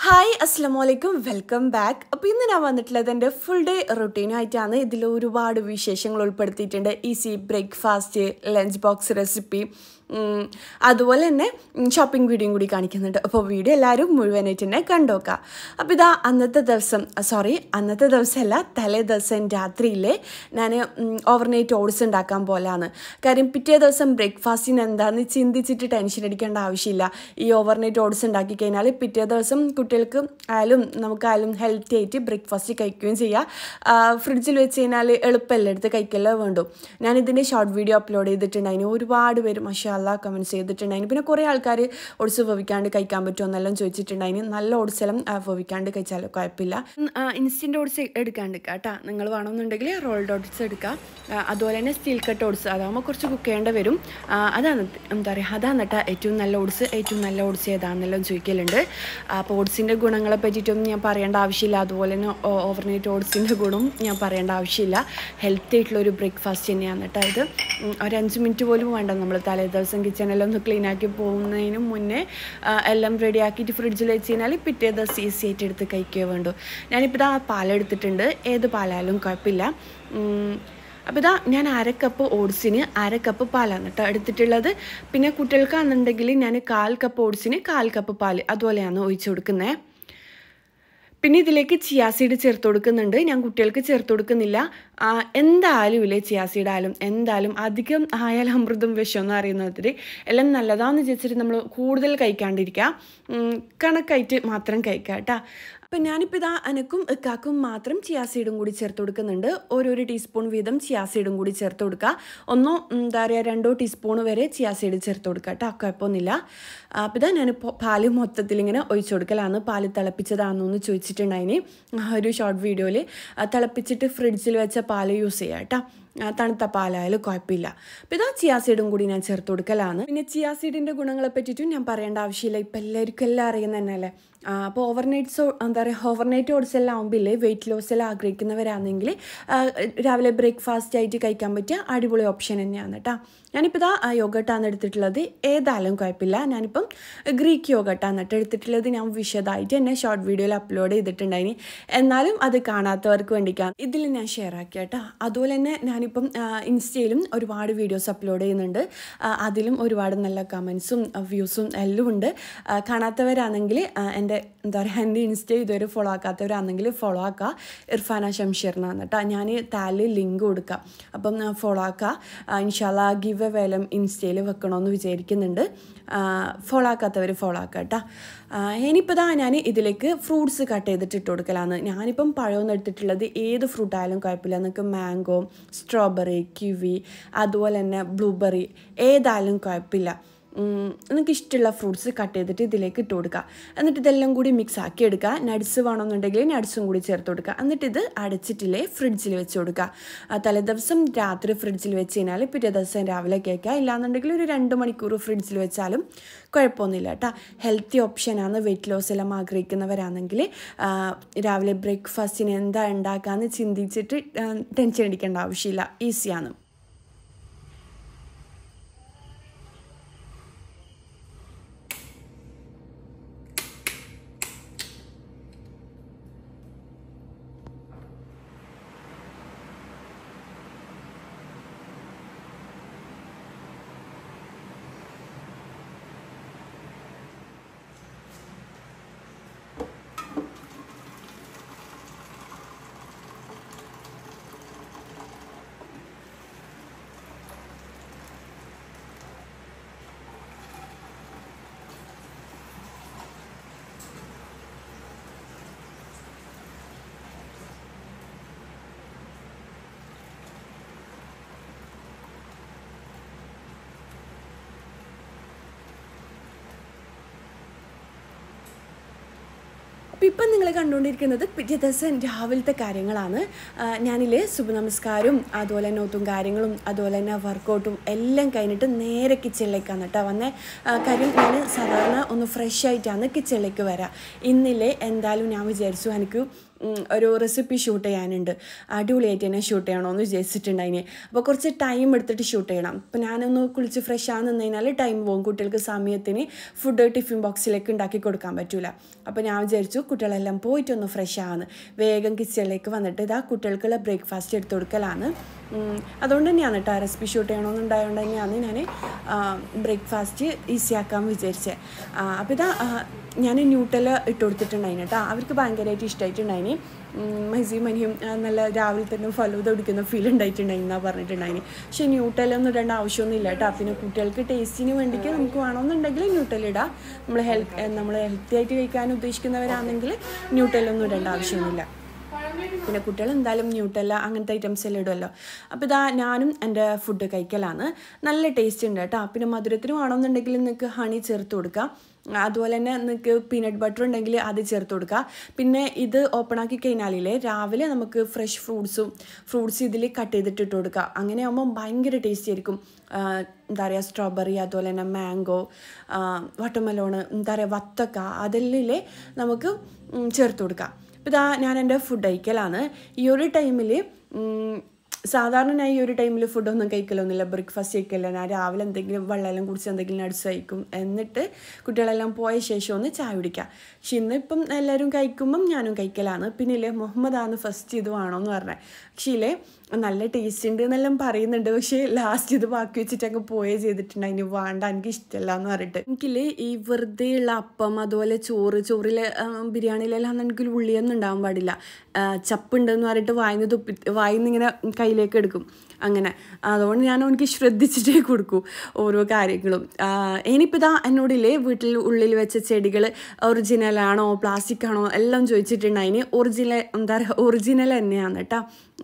hi അസ്സാം വലൈക്കും welcome back അപ്പോൾ ഇന്ന് ഞാൻ വന്നിട്ടുള്ളത് എൻ്റെ ഫുൾ ഡേ റൊട്ടീനായിട്ടാണ് ഇതിൽ ഒരുപാട് വിശേഷങ്ങൾ ഉൾപ്പെടുത്തിയിട്ടുണ്ട് easy breakfast lunch box recipe അതുപോലെ തന്നെ ഷോപ്പിംഗ് വീഡിയോയും കൂടി കാണിക്കുന്നുണ്ട് അപ്പോൾ വീഡിയോ എല്ലാവരും മുഴുവനായിട്ട് തന്നെ കണ്ടോക്കാം അപ്പോൾ ഇതാ അന്നത്തെ ദിവസം സോറി അന്നത്തെ ദിവസമല്ല തലേ ദിവസം രാത്രിയിൽ ഞാൻ ഓവർനൈറ്റ് ഓട്സ് ഉണ്ടാക്കാൻ പോലാണ് കാര്യം പിറ്റേ ദിവസം ബ്രേക്ക്ഫാസ്റ്റിന് എന്താണെന്ന് ചിന്തിച്ചിട്ട് ടെൻഷൻ അടിക്കേണ്ട ആവശ്യമില്ല ഈ ഓവർനൈറ്റ് ഓട്സ് ഉണ്ടാക്കി കഴിഞ്ഞാൽ പിറ്റേ ദിവസം കുട്ടികൾക്ക് ആയാലും നമുക്കായാലും ഹെൽത്തി ആയിട്ട് ബ്രേക്ക്ഫാസ്റ്റ് കഴിക്കുകയും ചെയ്യാം ഫ്രിഡ്ജിൽ വെച്ച് കഴിഞ്ഞാൽ എളുപ്പമല്ല എടുത്ത് കഴിക്കല്ലേ വേണ്ടു ഞാൻ ഇതിൻ്റെ ഷോർട്ട് വീഡിയോ അപ്ലോഡ് ചെയ്തിട്ടുണ്ടായിരുന്നു ഒരുപാട് പേര് മഷാല്ല കമൻറ്റ്സ് ചെയ്തിട്ടുണ്ടായിരുന്നു പിന്നെ കുറേ ആൾക്കാർ ഓട്സ് വേവിക്കാണ്ട് കഴിക്കാൻ പറ്റുമോ എന്നെല്ലാം ചോദിച്ചിട്ടുണ്ടായിരുന്നു നല്ല ഓട്സ് എല്ലാം വേവിക്കാണ്ട് കഴിച്ചാലും കുഴപ്പമില്ല ഇൻസ്റ്റൻറ്റ് ഓട്സ് എടുക്കാണ്ട് കേട്ടോ നിങ്ങൾ വേണമെന്നുണ്ടെങ്കിൽ റോൾഡ് ഓട്സ് എടുക്കാം അതുപോലെ തന്നെ സ്റ്റീൽ കട്ട് ഓട്സ് അതാകുമ്പോൾ കുറച്ച് കുക്ക് ചെയ്യേണ്ടി വരും അതാണ് എന്താ പറയുക അതാണ് കേട്ടോ ഏറ്റവും നല്ല ഓട്സ് ഏറ്റവും നല്ല ഓട്സ് ഏതാണെന്നെല്ലാം ചോദിക്കലുണ്ട് അപ്പോൾ ഓട്സിൻ്റെ ഗുണങ്ങളെ പറ്റിയിട്ടൊന്നും ഞാൻ പറയേണ്ട ആവശ്യമില്ല അതുപോലെ തന്നെ ഓവർനൈറ്റ് ഓട്സിൻ്റെ ഗുണവും ഞാൻ പറയേണ്ട ആവശ്യമില്ല ഹെൽത്തി ആയിട്ടുള്ള ഒരു ബ്രേക്ക്ഫാസ്റ്റ് തന്നെയാണ് കേട്ടോ ഇത് ഒരു അഞ്ച് മിനിറ്റ് പോലും വേണ്ട നമ്മൾ തലേ ദിവസം കിച്ചണെല്ലാം ഒന്ന് ക്ലീൻ ആക്കി പോകുന്നതിന് മുന്നേ എല്ലാം റെഡി ആക്കിയിട്ട് ഫ്രിഡ്ജിൽ വെച്ച് കഴിഞ്ഞാൽ പിറ്റേ ദിവസം ഈസി ആയിട്ട് എടുത്ത് കഴിക്കുകയോ വേണ്ടു ഞാനിപ്പോൾ ഇതാ പാലെടുത്തിട്ടുണ്ട് ഏത് പാലായാലും കുഴപ്പമില്ല അപ്പോൾ ഇതാ ഞാൻ അര കപ്പ് ഓട്സിന് അര കപ്പ് പാലാണ് കേട്ടോ എടുത്തിട്ടുള്ളത് പിന്നെ കുട്ടികൾക്കാണെന്നുണ്ടെങ്കിൽ ഞാൻ കാൽ കപ്പ് ഓട്സിന് കാൽ കപ്പ് പാൽ അതുപോലെയാണ് ഒഴിച്ചു കൊടുക്കുന്നത് പിന്നെ ഇതിലേക്ക് ചിയാസീഡ് ചേർത്ത് കൊടുക്കുന്നുണ്ട് ഞാൻ കുട്ടികൾക്ക് ചേർത്ത് കൊടുക്കുന്നില്ല എന്തായാലും ഇല്ലേ ചിയാസീഡ് ആയാലും എന്തായാലും അധികം ആയാൽ അമൃതം വിഷമെന്ന് അറിയുന്നതിൽ എല്ലാം നല്ലതാണെന്ന് വിചാരിച്ചിട്ട് നമ്മൾ കൂടുതൽ കഴിക്കാണ്ടിരിക്കുക കണക്കായിട്ട് മാത്രം കഴിക്കുക കേട്ടോ അപ്പം ഞാനിപ്പോൾ ഇതാ അനക്കും ഇക്കാക്കും മാത്രം ചിയാസീഡും കൂടി ചേർത്ത് കൊടുക്കുന്നുണ്ട് ഓരോരോ ടീസ്പൂൺ വീതം ചിയാസീഡും കൂടി ചേർത്ത് കൊടുക്കുക ഒന്നോ എന്താ പറയുക രണ്ടോ ടീസ്പൂൺ വരെ ചിയാസീഡ് ചേർത്ത് കൊടുക്കുക കേട്ടോ കുഴപ്പമൊന്നുമില്ല അപ്പോൾ ഇതാ ഞാൻ പാല് മൊത്തത്തിൽ ഇങ്ങനെ ഒഴിച്ചു കൊടുക്കലാണ് പാല് തിളപ്പിച്ചതാണെന്നോ എന്ന് ചോദിച്ചിട്ടുണ്ടായിന് ഒരു ഷോർട്ട് വീഡിയോയിൽ തിളപ്പിച്ചിട്ട് ഫ്രിഡ്ജിൽ വെച്ച പാല് യൂസ് ചെയ്യാം കേട്ടോ തണുത്ത പാലായാലും കുഴപ്പമില്ല അപ്പോൾ ഇതാ ചിയാസീഡും കൂടി ഞാൻ ചേർത്ത് കൊടുക്കലാണ് പിന്നെ ചിയാസീഡിൻ്റെ ഗുണങ്ങളെ പറ്റിയിട്ടും ഞാൻ പറയേണ്ട ആവശ്യമില്ല ഇപ്പം എല്ലാവർക്കും എല്ലാം അറിയുന്ന തന്നെയല്ലേ അപ്പോൾ ഓവർനൈറ്റ്സ് എന്താ പറയുക ഓവർനൈറ്റ് ഓട്സ് എല്ലാം ആകുമ്പോൾ വെയിറ്റ് ലോസ് എല്ലാം ആഗ്രഹിക്കുന്നവരാണെങ്കിൽ രാവിലെ ബ്രേക്ക്ഫാസ്റ്റ് ആയിട്ട് കഴിക്കാൻ പറ്റിയ അടിപൊളി ഓപ്ഷൻ തന്നെയാണ് കേട്ടോ ഞാനിപ്പോൾ ഇതാ യോഗട്ടാണ് എടുത്തിട്ടുള്ളത് ഏതായാലും കുഴപ്പമില്ല ഞാനിപ്പം ഗ്രീക്ക് യോഗട്ടാണ് കേട്ടോ എടുത്തിട്ടുള്ളത് ഞാൻ വിശദമായിട്ട് തന്നെ ഷോർട്ട് വീഡിയോയിൽ അപ്ലോഡ് ചെയ്തിട്ടുണ്ടായിനി എന്നാലും അത് കാണാത്തവർക്ക് വേണ്ടിക്കാൻ ഇതിൽ ഞാൻ ഷെയർ ആക്കി കേട്ടോ അതുപോലെ തന്നെ ഞാനിപ്പം ഇൻസ്റ്റയിലും ഒരുപാട് വീഡിയോസ് അപ്ലോഡ് ചെയ്യുന്നുണ്ട് അതിലും ഒരുപാട് നല്ല കമൻസും വ്യൂസും എല്ലാം ഉണ്ട് കാണാത്തവരാണെങ്കിൽ എൻ്റെ എന്താ പറയുക എൻ്റെ ഇൻസ്റ്റ ഇതുവരെ ഫോളോ ആക്കാത്തവരാണെങ്കിൽ ഫോളോ ആക്കുക ഇർഫാന ഷംഷീർ എന്നാണ് കേട്ടോ ഞാൻ താലിൽ ലിങ്ക് കൊടുക്കാം അപ്പം ഫോളോ ആക്കുക ഇൻഷാല്ല ഗിവ് എ വേലം ഇൻസ്റ്റയിൽ വെക്കണമെന്ന് വിചാരിക്കുന്നുണ്ട് ഫോളോ ആക്കാത്തവർ ഫോളോ ആക്കുക കേട്ടോ ഇനിയിപ്പോൾ ഇതാ ഞാൻ ഇതിലേക്ക് ഫ്രൂട്ട്സ് കട്ട് ചെയ്തിട്ട് ഇട്ട് കൊടുക്കലാണ് ഞാനിപ്പം പഴമൊന്നും എടുത്തിട്ടുള്ളത് ഏത് ഫ്രൂട്ട് ആയാലും കുഴപ്പമില്ല നിങ്ങൾക്ക് മാംഗോ സ്ട്രോബെറി കിവി അതുപോലെ തന്നെ ബ്ലൂബെറി ഏതായാലും കുഴപ്പമില്ല നിങ്ങൾക്ക് ഇഷ്ടമുള്ള ഫ്രൂട്ട്സ് കട്ട് ചെയ്തിട്ട് ഇതിലേക്ക് ഇട്ട് കൊടുക്കുക എന്നിട്ട് ഇതെല്ലാം കൂടി മിക്സ് ആക്കി എടുക്കുക നട്സ് വേണമെന്നുണ്ടെങ്കിൽ നട്സും കൂടി ചേർത്ത് കൊടുക്കുക എന്നിട്ട് ഇത് അടച്ചിട്ടില്ലേ ഫ്രിഡ്ജിൽ വെച്ച് കൊടുക്കുക തലേദിവസം രാത്രി ഫ്രിഡ്ജിൽ വെച്ച് കഴിഞ്ഞാൽ പിറ്റേ ദിവസം രാവിലെ കേൾക്കുക ഇല്ലാന്നുണ്ടെങ്കിൽ ഒരു രണ്ട് മണിക്കൂർ ഫ്രിഡ്ജിൽ വെച്ചാലും കുഴപ്പമൊന്നുമില്ല കേട്ടോ ഹെൽത്തി ഓപ്ഷനാണ് വെയിറ്റ് ലോസ് എല്ലാം ആഗ്രഹിക്കുന്നവരാണെങ്കിൽ രാവിലെ ബ്രേക്ക്ഫാസ്റ്റിന് എന്താ ഉണ്ടാക്കാമെന്ന് ചിന്തിച്ചിട്ട് ടെൻഷൻ അടിക്കേണ്ട ആവശ്യമില്ല ഈസിയാണ് അപ്പോൾ ഇപ്പം നിങ്ങൾ കണ്ടുകൊണ്ടിരിക്കുന്നത് പിറ്റേ ദിവസം രാവിലത്തെ കാര്യങ്ങളാണ് ഞാനില്ലേ ശുഭനമസ്കാരവും അതുപോലെ തന്നെ ഒത്തും കാര്യങ്ങളും അതുപോലെ തന്നെ വർക്കൗട്ടും എല്ലാം കഴിഞ്ഞിട്ട് നേരെ കിച്ചണിലേക്കാണ് കേട്ടോ വന്നേ കാര്യം ഞാൻ സാധാരണ ഒന്ന് ഫ്രഷ് ആയിട്ടാണ് കിച്ചണിലേക്ക് വരാം ഇന്നില്ലേ എന്തായാലും ഞാൻ വിചാരിച്ചു എനിക്ക് ഉം, ഒരു റെസിപ്പി ഷൂട്ട് ചെയ്യാനുണ്ട് അടിപൊളിയായിട്ട് തന്നെ ഷൂട്ട് ചെയ്യണമെന്ന് വിചാരിച്ചിട്ടുണ്ടായിന് അപ്പോൾ കുറച്ച് ടൈം എടുത്തിട്ട് ഷൂട്ട് ചെയ്യണം അപ്പോൾ ഞാനൊന്ന് കുളിച്ച് ഫ്രഷ് ആകുന്ന കഴിഞ്ഞാൽ ടൈം പോകും കുട്ടികൾക്ക് സമയത്തിന് ഫുഡ് ടിഫിൻ ബോക്സിലേക്ക് ഉണ്ടാക്കി കൊടുക്കാൻ പറ്റൂല അപ്പോൾ ഞാൻ വിചാരിച്ചു കുട്ടികളെല്ലാം പോയിട്ടൊന്ന് ഫ്രഷ് ആവുന്നു വേഗം കിച്ചണിലേക്ക് വന്നിട്ട് ഇതാ കുട്ടികൾക്കുള്ള ബ്രേക്ക്ഫാസ്റ്റ് എടുത്ത് കൊടുക്കലാണ് ഉം, അതുകൊണ്ട് തന്നെയാണ് കേട്ടോ റെസിപ്പി ഷൂട്ട് ചെയ്യണമെന്നുണ്ടായതുകൊണ്ട് തന്നെയാണ് ഞാൻ ബ്രേക്ക്ഫാസ്റ്റ് ഈസി ആക്കാൻ വിചാരിച്ചത് അപ്പോൾ ഇതാ ആ, ഞാൻ ന്യൂട്ടല ഇട്ട് കൊടുത്തിട്ടുണ്ടായിന് കേട്ടോ അവർക്ക് ഭയങ്കരമായിട്ട് ഇഷ്ടമായിട്ടുണ്ടായിന് മൈസി മനിയും ആ, നല്ല രാവിലെ തന്നെ ഫലൂത കുടിക്കുന്ന ഫീൽ ഉണ്ടായിട്ടുണ്ടായിരുന്നാ പറഞ്ഞിട്ടുണ്ടായിന് പക്ഷേ ന്യൂട്ടലൊന്നും ഇടേണ്ട ആവശ്യമൊന്നുമില്ല കേട്ടോ പിന്നെ കുട്ടികൾക്ക് ടേസ്റ്റിന് വേണ്ടിയിട്ട് നമുക്ക് വേണമെന്നുണ്ടെങ്കിൽ ന്യൂട്ടൽ ഇടാം നമ്മൾ ഹെൽത്ത് നമ്മൾ ഹെൽത്തി ആയിട്ട് കഴിക്കാൻ ഉദ്ദേശിക്കുന്നവരാണെങ്കിൽ ന്യൂട്ടലൊന്നും ഇടേണ്ട ആവശ്യമൊന്നുമില്ല പിന്നെ കുട്ടികൾ എന്തായാലും ന്യൂട്ടല്ല അങ്ങനത്തെ ഐറ്റംസ് എല്ലാം ഇടുമല്ലോ അപ്പോൾ ഇതാ ഞാനും എൻ്റെ ഫുഡ് കഴിക്കലാണ് നല്ല ടേസ്റ്റ് ഉണ്ട് കേട്ടോ പിന്നെ മധുരത്തിന് വേണമെന്നുണ്ടെങ്കിൽ നിങ്ങൾക്ക് ഹണി ചേർത്ത് കൊടുക്കാം അതുപോലെ തന്നെ നിങ്ങൾക്ക് പീനട്ട് ബട്ടർ ഉണ്ടെങ്കിൽ അത് ചേർത്ത് കൊടുക്കുക പിന്നെ ഇത് ഓപ്പൺ ആക്കി കഴിഞ്ഞാലില്ലേ രാവിലെ നമുക്ക് ഫ്രഷ് ഫ്രൂട്ട്സും ഫ്രൂട്ട്സ് ഇതിൽ കട്ട് ചെയ്തിട്ട് ഇട്ട് കൊടുക്കുക അങ്ങനെ ആകുമ്പോൾ ഭയങ്കര ടേസ്റ്റി ആയിരിക്കും ആ, എന്താ പറയുക സ്ട്രോബെറി അതുപോലെ തന്നെ മാംഗോ വാട്ടർമെലോണ് എന്താ പറയുക വത്തക്ക അതെല്ലാം നമുക്ക് ഉം, ചേർത്ത് കൊടുക്കാം അപ്പോൾ ഇതാ ഞാൻ എൻ്റെ ഫുഡ് കഴിക്കലാണ് ഈ ഒരു ടൈമിൽ സാധാരണ ഞാൻ ഈ ഒരു ടൈമിൽ ഫുഡൊന്നും കഴിക്കലൊന്നുമില്ല ബ്രേക്ക്ഫാസ്റ്റ് കഴിക്കില്ല ഞാൻ രാവിലെ എന്തെങ്കിലും വെള്ളമെല്ലാം കുടിച്ച് എന്തെങ്കിലും നട്സ് കഴിക്കും എന്നിട്ട് കുട്ടികളെല്ലാം പോയ ശേഷം ഒന്ന് ചായ കുടിക്കുക പക്ഷെ ഇന്നിപ്പം എല്ലാവരും കഴിക്കുമ്പം ഞാനും കഴിക്കലാണ് പിന്നെ ഇല്ലേ മുഹമ്മദാണ് ഫസ്റ്റ് ഇത് വേണമെന്ന് പറഞ്ഞത് പക്ഷേ ഇല്ലേ നല്ല ടേസ്റ്റ് ഉണ്ട് എന്നെല്ലാം പറയുന്നുണ്ട് പക്ഷേ ലാസ്റ്റ് ഇത് ബാക്കി വെച്ചിട്ട് അങ്ങ് പോയേ ചെയ്തിട്ടുണ്ട് അതിന് വേണ്ട എനിക്ക് ഇഷ്ടമല്ല എന്ന് പറഞ്ഞിട്ട് എനിക്കില്ലേ ഈ വെറുതെ ഉള്ള അപ്പം അതുപോലെ ചോറ് ചോറിലെ ബിരിയാണിയിലെല്ലാം എനിക്ക് ഉള്ളിയൊന്നും ഉണ്ടാവാൻ പാടില്ല ആ, ചപ്പുണ്ടെന്ന് പറഞ്ഞിട്ട് വായിന്ന് തുപ്പി വായിന്ന് ഇങ്ങനെ കയ്യിലേക്ക് എടുക്കും അങ്ങനെ അതുകൊണ്ട് ഞാൻ എനിക്ക് ശ്രദ്ധിച്ചിട്ടേ കൊടുക്കൂ ഓരോ കാര്യങ്ങളും ആ, ഇനിയിപ്പോൾ ഇതാ എന്നോടില്ലേ വീട്ടിൽ ഉള്ളിൽ വെച്ച ചെടികൾ ഒറിജിനൽ ആണോ പ്ലാസ്റ്റിക് ആണോ എല്ലാം ചോദിച്ചിട്ടുണ്ടായിന് ഒറിജിനൽ എന്താ പറയുക ഒറിജിനൽ തന്നെയാണ് കേട്ടോ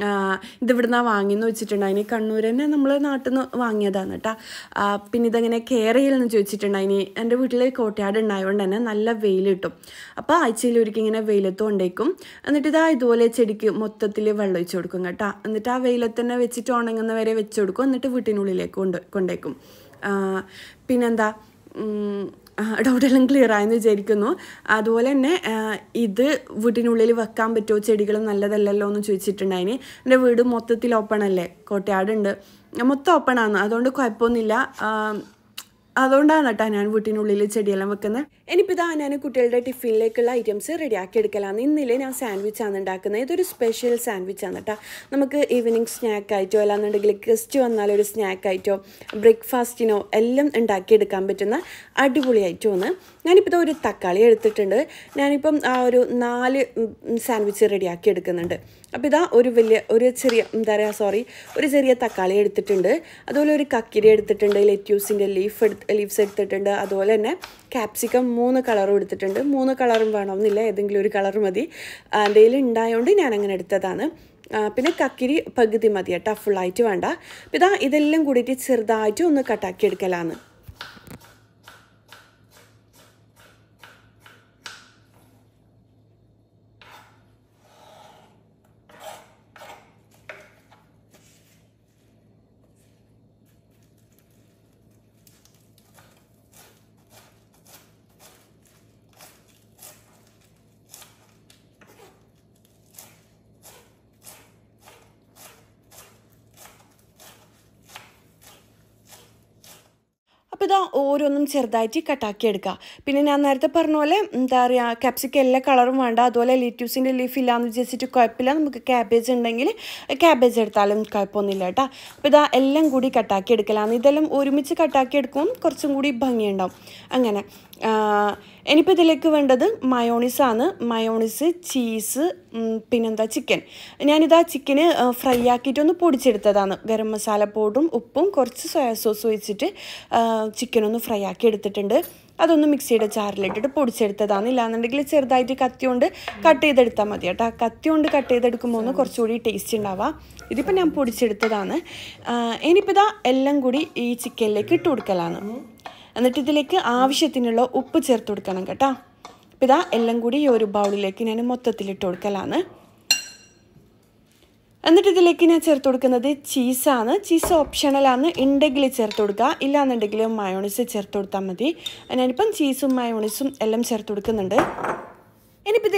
ഇത് ഇവിടുന്ന് വാങ്ങിയെന്ന് വെച്ചിട്ടുണ്ടായിന് കണ്ണൂർ തന്നെ നമ്മൾ നാട്ടിൽ നിന്ന് വാങ്ങിയതാണ് കേട്ടോ പിന്നെ ഇതെങ്ങനെ കെയർ ചെയ്യലെന്ന് ചോദിച്ചിട്ടുണ്ടായിന് എൻ്റെ വീട്ടിൽ കോട്ടയാട് ഉണ്ടായതുകൊണ്ട് തന്നെ നല്ല വെയിൽ കിട്ടും അപ്പോൾ ആഴ്ചയിൽ ഒരിക്കൽ ഇങ്ങനെ വെയിലത്ത് കൊണ്ടേക്കും എന്നിട്ട് ഇതാ ഇതുപോലെ ചെടിക്ക് മൊത്തത്തിൽ വെള്ളം ഒഴിച്ച് കൊടുക്കും കേട്ടോ എന്നിട്ട് ആ വെയിലത്ത് തന്നെ വെച്ചിട്ട് ഉണങ്ങുന്ന വരെ വെച്ച് കൊടുക്കും എന്നിട്ട് വീട്ടിനുള്ളിലേക്ക് കൊണ്ട് കൊണ്ടേക്കും ആ, പിന്നെന്താ ഉം, ആ, ഡൗട്ടെല്ലാം ക്ലിയർ ആയെന്ന് വിചാരിക്കുന്നു അതുപോലെ തന്നെ ആ, ഇത് വീട്ടിനുള്ളിൽ വെക്കാൻ പറ്റുമോ ചെടികൾ നല്ലതല്ലല്ലോ എന്ന് ചോദിച്ചിട്ടുണ്ടായിന് എൻ്റെ വീട് മൊത്തത്തിൽ ഓപ്പൺ അല്ലേ കോട്ടയാടുണ്ട് മൊത്തം ഓപ്പൺ ആണ് അതുകൊണ്ട് കുഴപ്പമൊന്നുമില്ല ആ, അതുകൊണ്ടാണ് കേട്ടോ ഞാൻ വീട്ടിനുള്ളിൽ ചെടിയെല്ലാം വെക്കുന്നത് ഇനിയിപ്പോൾ ഇതാ ഞാൻ കുട്ടികളുടെ ടിഫിനിലേക്കുള്ള ഐറ്റംസ് റെഡിയാക്കി എടുക്കലാണ് ഇന്നില്ലേ ഞാൻ സാൻഡ്വിച്ച് ആണ് ഉണ്ടാക്കുന്നത് ഇതൊരു സ്പെഷ്യൽ സാൻഡ്വിച്ച് ആണ് കേട്ടോ നമുക്ക് ഈവനിങ് സ്നാക്ക് ആയിട്ടോ അല്ലാന്നുണ്ടെങ്കിൽ ഗസ്റ്റ് വന്നാൽ ഒരു സ്നാക്ക് ആയിട്ടോ ബ്രേക്ക്ഫാസ്റ്റിനോ എല്ലാം ഉണ്ടാക്കിയെടുക്കാൻ പറ്റുന്ന അടിപൊളി ഐറ്റമാണ് ഞാനിപ്പോൾ ഇതാ ഒരു തക്കാളി എടുത്തിട്ടുണ്ട് ഞാനിപ്പം ആ ഒരു നാല് സാൻഡ്വിച്ച് റെഡിയാക്കി എടുക്കുന്നുണ്ട് അപ്പോൾ ഇതാ ഒരു വലിയ ഒരു ചെറിയ എന്താ പറയുക സോറി ഒരു ചെറിയ തക്കാളി എടുത്തിട്ടുണ്ട് അതുപോലെ ഒരു കക്കിരി എടുത്തിട്ടുണ്ട് ലെറ്റ്യൂസിൻ്റെ ലീഫ് എടുത്ത് ലീവ്സ് എടുത്തിട്ടുണ്ട് അതുപോലെ തന്നെ ക്യാപ്സിക്കം മൂന്ന് കളറും എടുത്തിട്ടുണ്ട് മൂന്ന് കളറും വേണമെന്നില്ല ഏതെങ്കിലും ഒരു കളർ മതി എൻ്റെ കയ്യിൽ ഉണ്ടായതുകൊണ്ട് ഞാൻ അങ്ങനെ എടുത്തതാണ് ആ, പിന്നെ കക്കിരി പകുതി മതി കേട്ടോ ഫുള്ളായിട്ട് വേണ്ട അപ്പോൾ ഇതാ ഇതെല്ലാം കൂടിയിട്ട് ചെറുതായിട്ട് ഒന്ന് കട്ടാക്കി എടുക്കലാണ് അപ്പോൾ ഇതാ ഓരോന്നും ചെറുതായിട്ട് കട്ടാക്കി എടുക്കുക പിന്നെ ഞാൻ നേരത്തെ പറഞ്ഞ പോലെ എന്താ പറയുക ക്യാപ്സിക്കം എല്ലാ കളറും വേണ്ട അതുപോലെ ലിറ്റ്യൂസിൻ്റെ ലീഫ് ഇല്ലാന്ന് വിചാരിച്ചിട്ട് കുഴപ്പമില്ല നമുക്ക് ക്യാബേജ് ഉണ്ടെങ്കിൽ ക്യാബേജ് എടുത്താലും കുഴപ്പമൊന്നുമില്ല കേട്ടോ അപ്പോൾ ഇതാ എല്ലാം കൂടി കട്ടാക്കി എടുക്കലാണ് ഇതെല്ലാം ഒരുമിച്ച് കട്ടാക്കി എടുക്കുമ്പോൾ കുറച്ചും കൂടി ഭംഗിയുണ്ടാവും അങ്ങനെ ഇനിയിപ്പോൾ ഇതിലേക്ക് വേണ്ടത് മയോണിസാണ് മയോണിസ് ചീസ് ഉം, പിന്നെന്താ ചിക്കൻ ഞാനിതാ ചിക്കന് ഫ്രൈ ആക്കിയിട്ടൊന്ന് പൊടിച്ചെടുത്തതാണ് ഗരം മസാല പൗഡറും ഉപ്പും കുറച്ച് സോയാ സോസ് ഒഴിച്ചിട്ട് ചിക്കൻ ഒന്ന് ഫ്രൈ ആക്കി എടുത്തിട്ടുണ്ട് അതൊന്ന് മിക്സിയുടെ ജാറിലിട്ടിട്ട് പൊടിച്ചെടുത്തതാണ് ഇല്ലാന്നുണ്ടെങ്കിൽ ചെറുതായിട്ട് കത്തി കൊണ്ട് കട്ട് ചെയ്തെടുത്താൽ മതി കേട്ടോ കത്തി കൊണ്ട് കട്ട് ചെയ്തെടുക്കുമ്പോൾ ഒന്ന് കുറച്ചുകൂടി ടേസ്റ്റ് ഉണ്ടാവാം ഇതിപ്പോൾ ഞാൻ പൊടിച്ചെടുത്തതാണ് ആ, ഇനിയിപ്പോൾ ഇതാ എല്ലാം കൂടി ഈ ചിക്കനിലേക്ക് ഇട്ട് കൊടുക്കലാണ് എന്നിട്ട് ഇതിലേക്ക് ആവശ്യത്തിനുള്ള ഉപ്പ് ചേർത്ത് കൊടുക്കണം കേട്ടോ അപ്പോൾ ഇതാ എല്ലാം കൂടി ഈ ഒരു ബൗളിലേക്ക് ഞാൻ മൊത്തത്തിൽ ഇട്ട് കൊടുക്കലാണ് എന്നിട്ട് ഇതിലേക്ക് ഞാൻ ചേർത്ത് കൊടുക്കുന്നത് ചീസാണ് ചീസ് ഓപ്ഷണലാണ് ഉണ്ടെങ്കിൽ ചേർത്ത് കൊടുക്കുക ഇല്ലാന്നുണ്ടെങ്കിൽ മയോണൈസ് ചേർത്ത് കൊടുത്താൽ മതി ഞാനിപ്പം ചീസും മയോണൈസും എല്ലാം ചേർത്ത് കൊടുക്കുന്നുണ്ട് ഇനിയിപ്പോൾ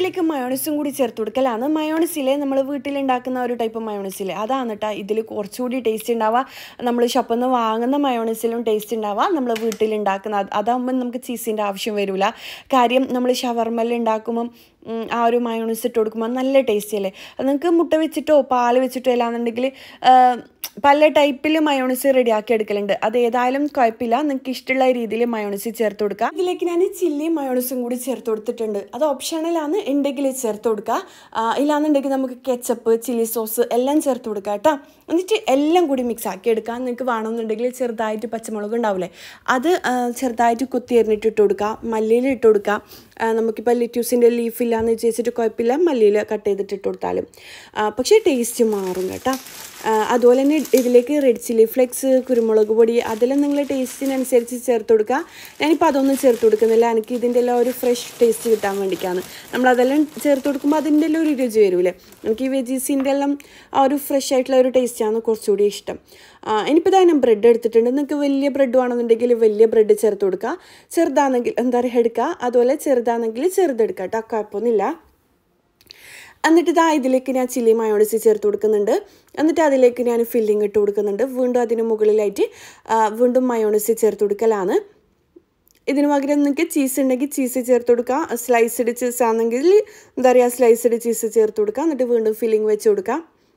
ഇതിലേക്ക് മയോണൈസും കൂടി ചേർത്ത് കൊടുക്കലാണ് മയോണൈസിലെ നമ്മൾ വീട്ടിലുണ്ടാക്കുന്ന ഒരു ടൈപ്പ് മയോണൈസിലെ അതാണ് കേട്ടോ ഇതിൽ കുറച്ചുകൂടി ടേസ്റ്റ് ഉണ്ടാവുക നമ്മൾ ഷോപ്പിൽ നിന്ന് വാങ്ങുന്ന മയോണൈസിലും ടേസ്റ്റ് ഉണ്ടാവുക നമ്മൾ വീട്ടിലുണ്ടാക്കുന്ന അത് അതാകുമ്പോൾ നമുക്ക് ചീസിൻ്റെ ആവശ്യം വരില്ല കാര്യം നമ്മൾ ഷവർമല്ല ഉണ്ടാക്കുമ്പം ഉം, ആ ഒരു മയോണൈസ് ഇട്ട് കൊടുക്കുമ്പോൾ നല്ല ടേസ്റ്റി അല്ലേ അത് നിങ്ങൾക്ക് മുട്ട വെച്ചിട്ടോ പാൽ വെച്ചിട്ടോ അല്ലാന്നുണ്ടെങ്കിൽ പല ടൈപ്പിൽ മയോണൈസ് റെഡിയാക്കി എടുക്കലുണ്ട് അത് ഏതായാലും കുഴപ്പമില്ല നിങ്ങൾക്ക് ഇഷ്ടമുള്ള രീതിയിൽ മയോണൈസ് ചേർത്ത് കൊടുക്കുക ഇതിലേക്ക് ഞാൻ ചില്ലി മയോണൈസും കൂടി ചേർത്ത് കൊടുത്തിട്ടുണ്ട് അത് ഓപ്ഷണലാണ് ഉണ്ടെങ്കിൽ ചേർത്ത് കൊടുക്കുക ആ, ഇല്ലാന്നുണ്ടെങ്കിൽ നമുക്ക് കെച്ചപ്പ് ചില്ലി സോസ് എല്ലാം ചേർത്ത് കൊടുക്കുക കേട്ടോ എന്നിട്ട് എല്ലാം കൂടി മിക്സ് ആക്കി എടുക്കാം നിങ്ങൾക്ക് വേണമെന്നുണ്ടെങ്കിൽ ചെറുതായിട്ട് പച്ചമുളക് ഉണ്ടാവില്ലേ അത് ആ, ചെറുതായിട്ട് കുത്തി എറിഞ്ഞിട്ട് ഇട്ട് കൊടുക്കുക മല്ലിയിൽ ഇട്ട് കൊടുക്കുക ആ, നമുക്കിപ്പോൾ ലിറ്റ്യൂസിൻ്റെ ലീഫ് ഇല്ലാന്ന് വിചാരിച്ചിട്ട് കുഴപ്പമില്ല മല്ലിയിൽ കട്ട് ചെയ്തിട്ട് ഇട്ട് കൊടുത്താലും ആ, പക്ഷേ ടേസ്റ്റ് മാറും കേട്ടോ ആ, അതുപോലെ തന്നെ ഇതിലേക്ക് റെഡ് ചില്ലി ഫ്ലെക്സ് കുരുമുളക് പൊടി അതെല്ലാം നിങ്ങൾ ടേസ്റ്റിനനുസരിച്ച് ചേർത്ത് കൊടുക്കുക ഞാനിപ്പോൾ അതൊന്നും ചേർത്ത് കൊടുക്കുന്നില്ല എനിക്ക് ഇതിൻ്റെ എല്ലാം ഒരു ഫ്രഷ് ടേസ്റ്റ് കിട്ടാൻ വേണ്ടിയിട്ടാണ് നമ്മളതെല്ലാം ചേർത്ത് കൊടുക്കുമ്പോൾ അതിൻ്റെ എല്ലാം ഒരു രുചി വരില്ലേ എനിക്ക് ഈ വെജീസിൻ്റെ എല്ലാം ആ ഒരു ഫ്രഷ് ആയിട്ടുള്ള ഒരു ടേസ്റ്റാണ് കുറച്ചുകൂടി ഇഷ്ടം ആ, ഇനിയിപ്പോൾ ഇതാ ഞാൻ ബ്രെഡ് എടുത്തിട്ടുണ്ട് നിങ്ങൾക്ക് വലിയ ബ്രെഡ് വേണമെന്നുണ്ടെങ്കിൽ വലിയ ബ്രെഡ് ചേർത്ത് കൊടുക്കുക ചെറുതാണെങ്കിൽ എന്താ പറയുക എടുക്കുക അതുപോലെ ചെറുതാണെങ്കിൽ ചെറുതെടുക്കുക കേട്ടോ കുഴപ്പമൊന്നുമില്ല എന്നിട്ട് ഇതാ ഇതിലേക്ക് ഞാൻ ചില്ലി മയോണൈസ് ചേർത്ത് കൊടുക്കുന്നുണ്ട് എന്നിട്ട് അതിലേക്ക് ഞാൻ ഫില്ലിംഗ് ഇട്ട് കൊടുക്കുന്നുണ്ട് വീണ്ടും അതിന് മുകളിലായിട്ട് ആ, വീണ്ടും മയോണൈസ് ചേർത്ത് കൊടുക്കലാണ് ഇതിന് പകരം നിങ്ങൾക്ക് ചീസ് ഉണ്ടെങ്കിൽ ചീസ് ചേർത്ത് കൊടുക്കുക സ്ലൈസ്ഡ് ചീസ് ആണെങ്കിൽ എന്താ പറയുക സ്ലൈസ്ഡ് ചീസ് ചേർത്ത് കൊടുക്കുക എന്നിട്ട് വീണ്ടും ഫില്ലിംഗ് വെച്ച് കൊടുക്കുക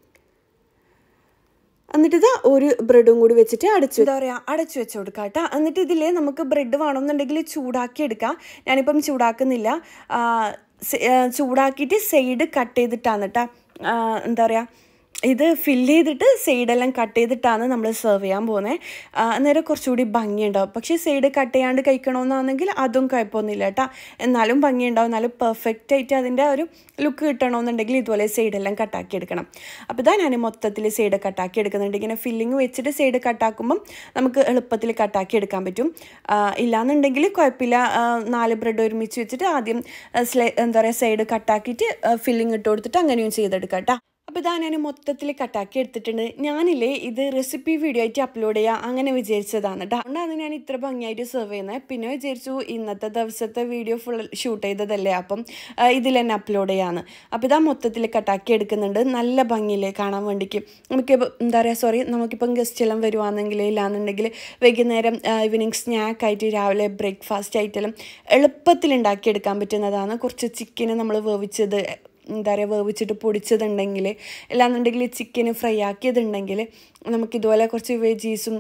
എന്നിട്ട് ഇത് ഒരു ബ്രെഡും കൂടി വെച്ചിട്ട് അടച്ചു എന്താ പറയുക അടച്ചു വെച്ച് കൊടുക്കുക കേട്ടോ എന്നിട്ട് ഇതിൽ നമുക്ക് ബ്രെഡ് വേണമെന്നുണ്ടെങ്കിൽ ചൂടാക്കി എടുക്കാം ഞാനിപ്പം ചൂടാക്കുന്നില്ല ആ, സെ- ആ, ചൂടാക്കിയിട്ട് സൈഡ് കട്ട് ചെയ്തിട്ടാണ് കേട്ടോ എന്താ പറയുക ഇത് ഫില്ല് ചെയ്തിട്ട് സൈഡെല്ലാം കട്ട് ചെയ്തിട്ടാണ് നമ്മൾ സെർവ് ചെയ്യാൻ പോകുന്നത് അന്നേരം കുറച്ചുകൂടി ഭംഗിയുണ്ടാവും പക്ഷേ സൈഡ് കട്ട് ചെയ്യാണ്ട് കഴിക്കണമെന്നാണെങ്കിൽ അതും കുഴപ്പമൊന്നുമില്ല കേട്ടോ എന്നാലും ഭംഗിയുണ്ടാവും എന്നാലും പെർഫെക്റ്റ് ആയിട്ട് അതിൻ്റെ ഒരു ലുക്ക് കിട്ടണമെന്നുണ്ടെങ്കിൽ ഇതുപോലെ സൈഡെല്ലാം കട്ടാക്കി എടുക്കണം അപ്പോൾ ഇതാ ഞാൻ മൊത്തത്തിൽ സൈഡ് കട്ടാക്കി എടുക്കുന്നുണ്ട് ഇങ്ങനെ ഫില്ലിങ് വെച്ചിട്ട് സൈഡ് കട്ടാക്കുമ്പം നമുക്ക് എളുപ്പത്തിൽ കട്ടാക്കി എടുക്കാൻ പറ്റും ആ, ഇല്ലാന്നുണ്ടെങ്കിൽ കുഴപ്പമില്ല ആ, നാല് ബ്രെഡ് ഒരുമിച്ച് വെച്ചിട്ട് ആദ്യം ആ, സ്ലൈ എന്താ പറയുക സൈഡ് കട്ടാക്കിയിട്ട് ഫില്ലിങ് ഇട്ട് കൊടുത്തിട്ട് അങ്ങനെയും ചെയ്തെടുക്കാം കേട്ടോ അപ്പോൾ ഇതാ ഞാൻ മൊത്തത്തിൽ കട്ടാക്കി എടുത്തിട്ടുണ്ട് ഞാനില്ലേ ഇത് റെസിപ്പി വീഡിയോ ആയിട്ട് അപ്ലോഡ് ചെയ്യുക അങ്ങനെ വിചാരിച്ചതാണ് കേട്ടോ അതുകൊണ്ടാണ് ഞാൻ ഇത്ര ഭംഗിയായിട്ട് സെർവ് ചെയ്യുന്നത് പിന്നെ വിചാരിച്ചു ഇന്നത്തെ ദിവസത്തെ വീഡിയോ ഫുൾ ഷൂട്ട് ചെയ്തതല്ലേ അപ്പം ആ, ഇതിൽ തന്നെ അപ്ലോഡ് ചെയ്യാന്ന് അപ്പോൾ ഇതാ മൊത്തത്തിൽ കട്ടാക്കി എടുക്കുന്നുണ്ട് നല്ല ഭംഗിയില്ലേ കാണാൻ വേണ്ടിക്ക് നമുക്ക് എന്താ പറയുക സോറി നമുക്കിപ്പം ഗസ്റ്റ് എല്ലാം വരുവാണെങ്കിൽ ഇല്ലാന്നുണ്ടെങ്കിൽ വൈകുന്നേരം ഈവനിങ് സ്നാക്ക് ആയിട്ട് രാവിലെ ബ്രേക്ക്ഫാസ്റ്റ് ആയിട്ടെല്ലാം എളുപ്പത്തിൽ ഉണ്ടാക്കിയെടുക്കാൻ പറ്റുന്നതാണ് കുറച്ച് ചിക്കന് നമ്മൾ വേവിച്ചത് എന്താ പറയുക വേവിച്ചിട്ട് പൊടിച്ചതുണ്ടെങ്കിൽ അല്ലാന്നുണ്ടെങ്കിൽ ചിക്കന് ഫ്രൈ ആക്കിയതുണ്ടെങ്കിൽ നമുക്കിതുപോലെ കുറച്ച് വെജീസും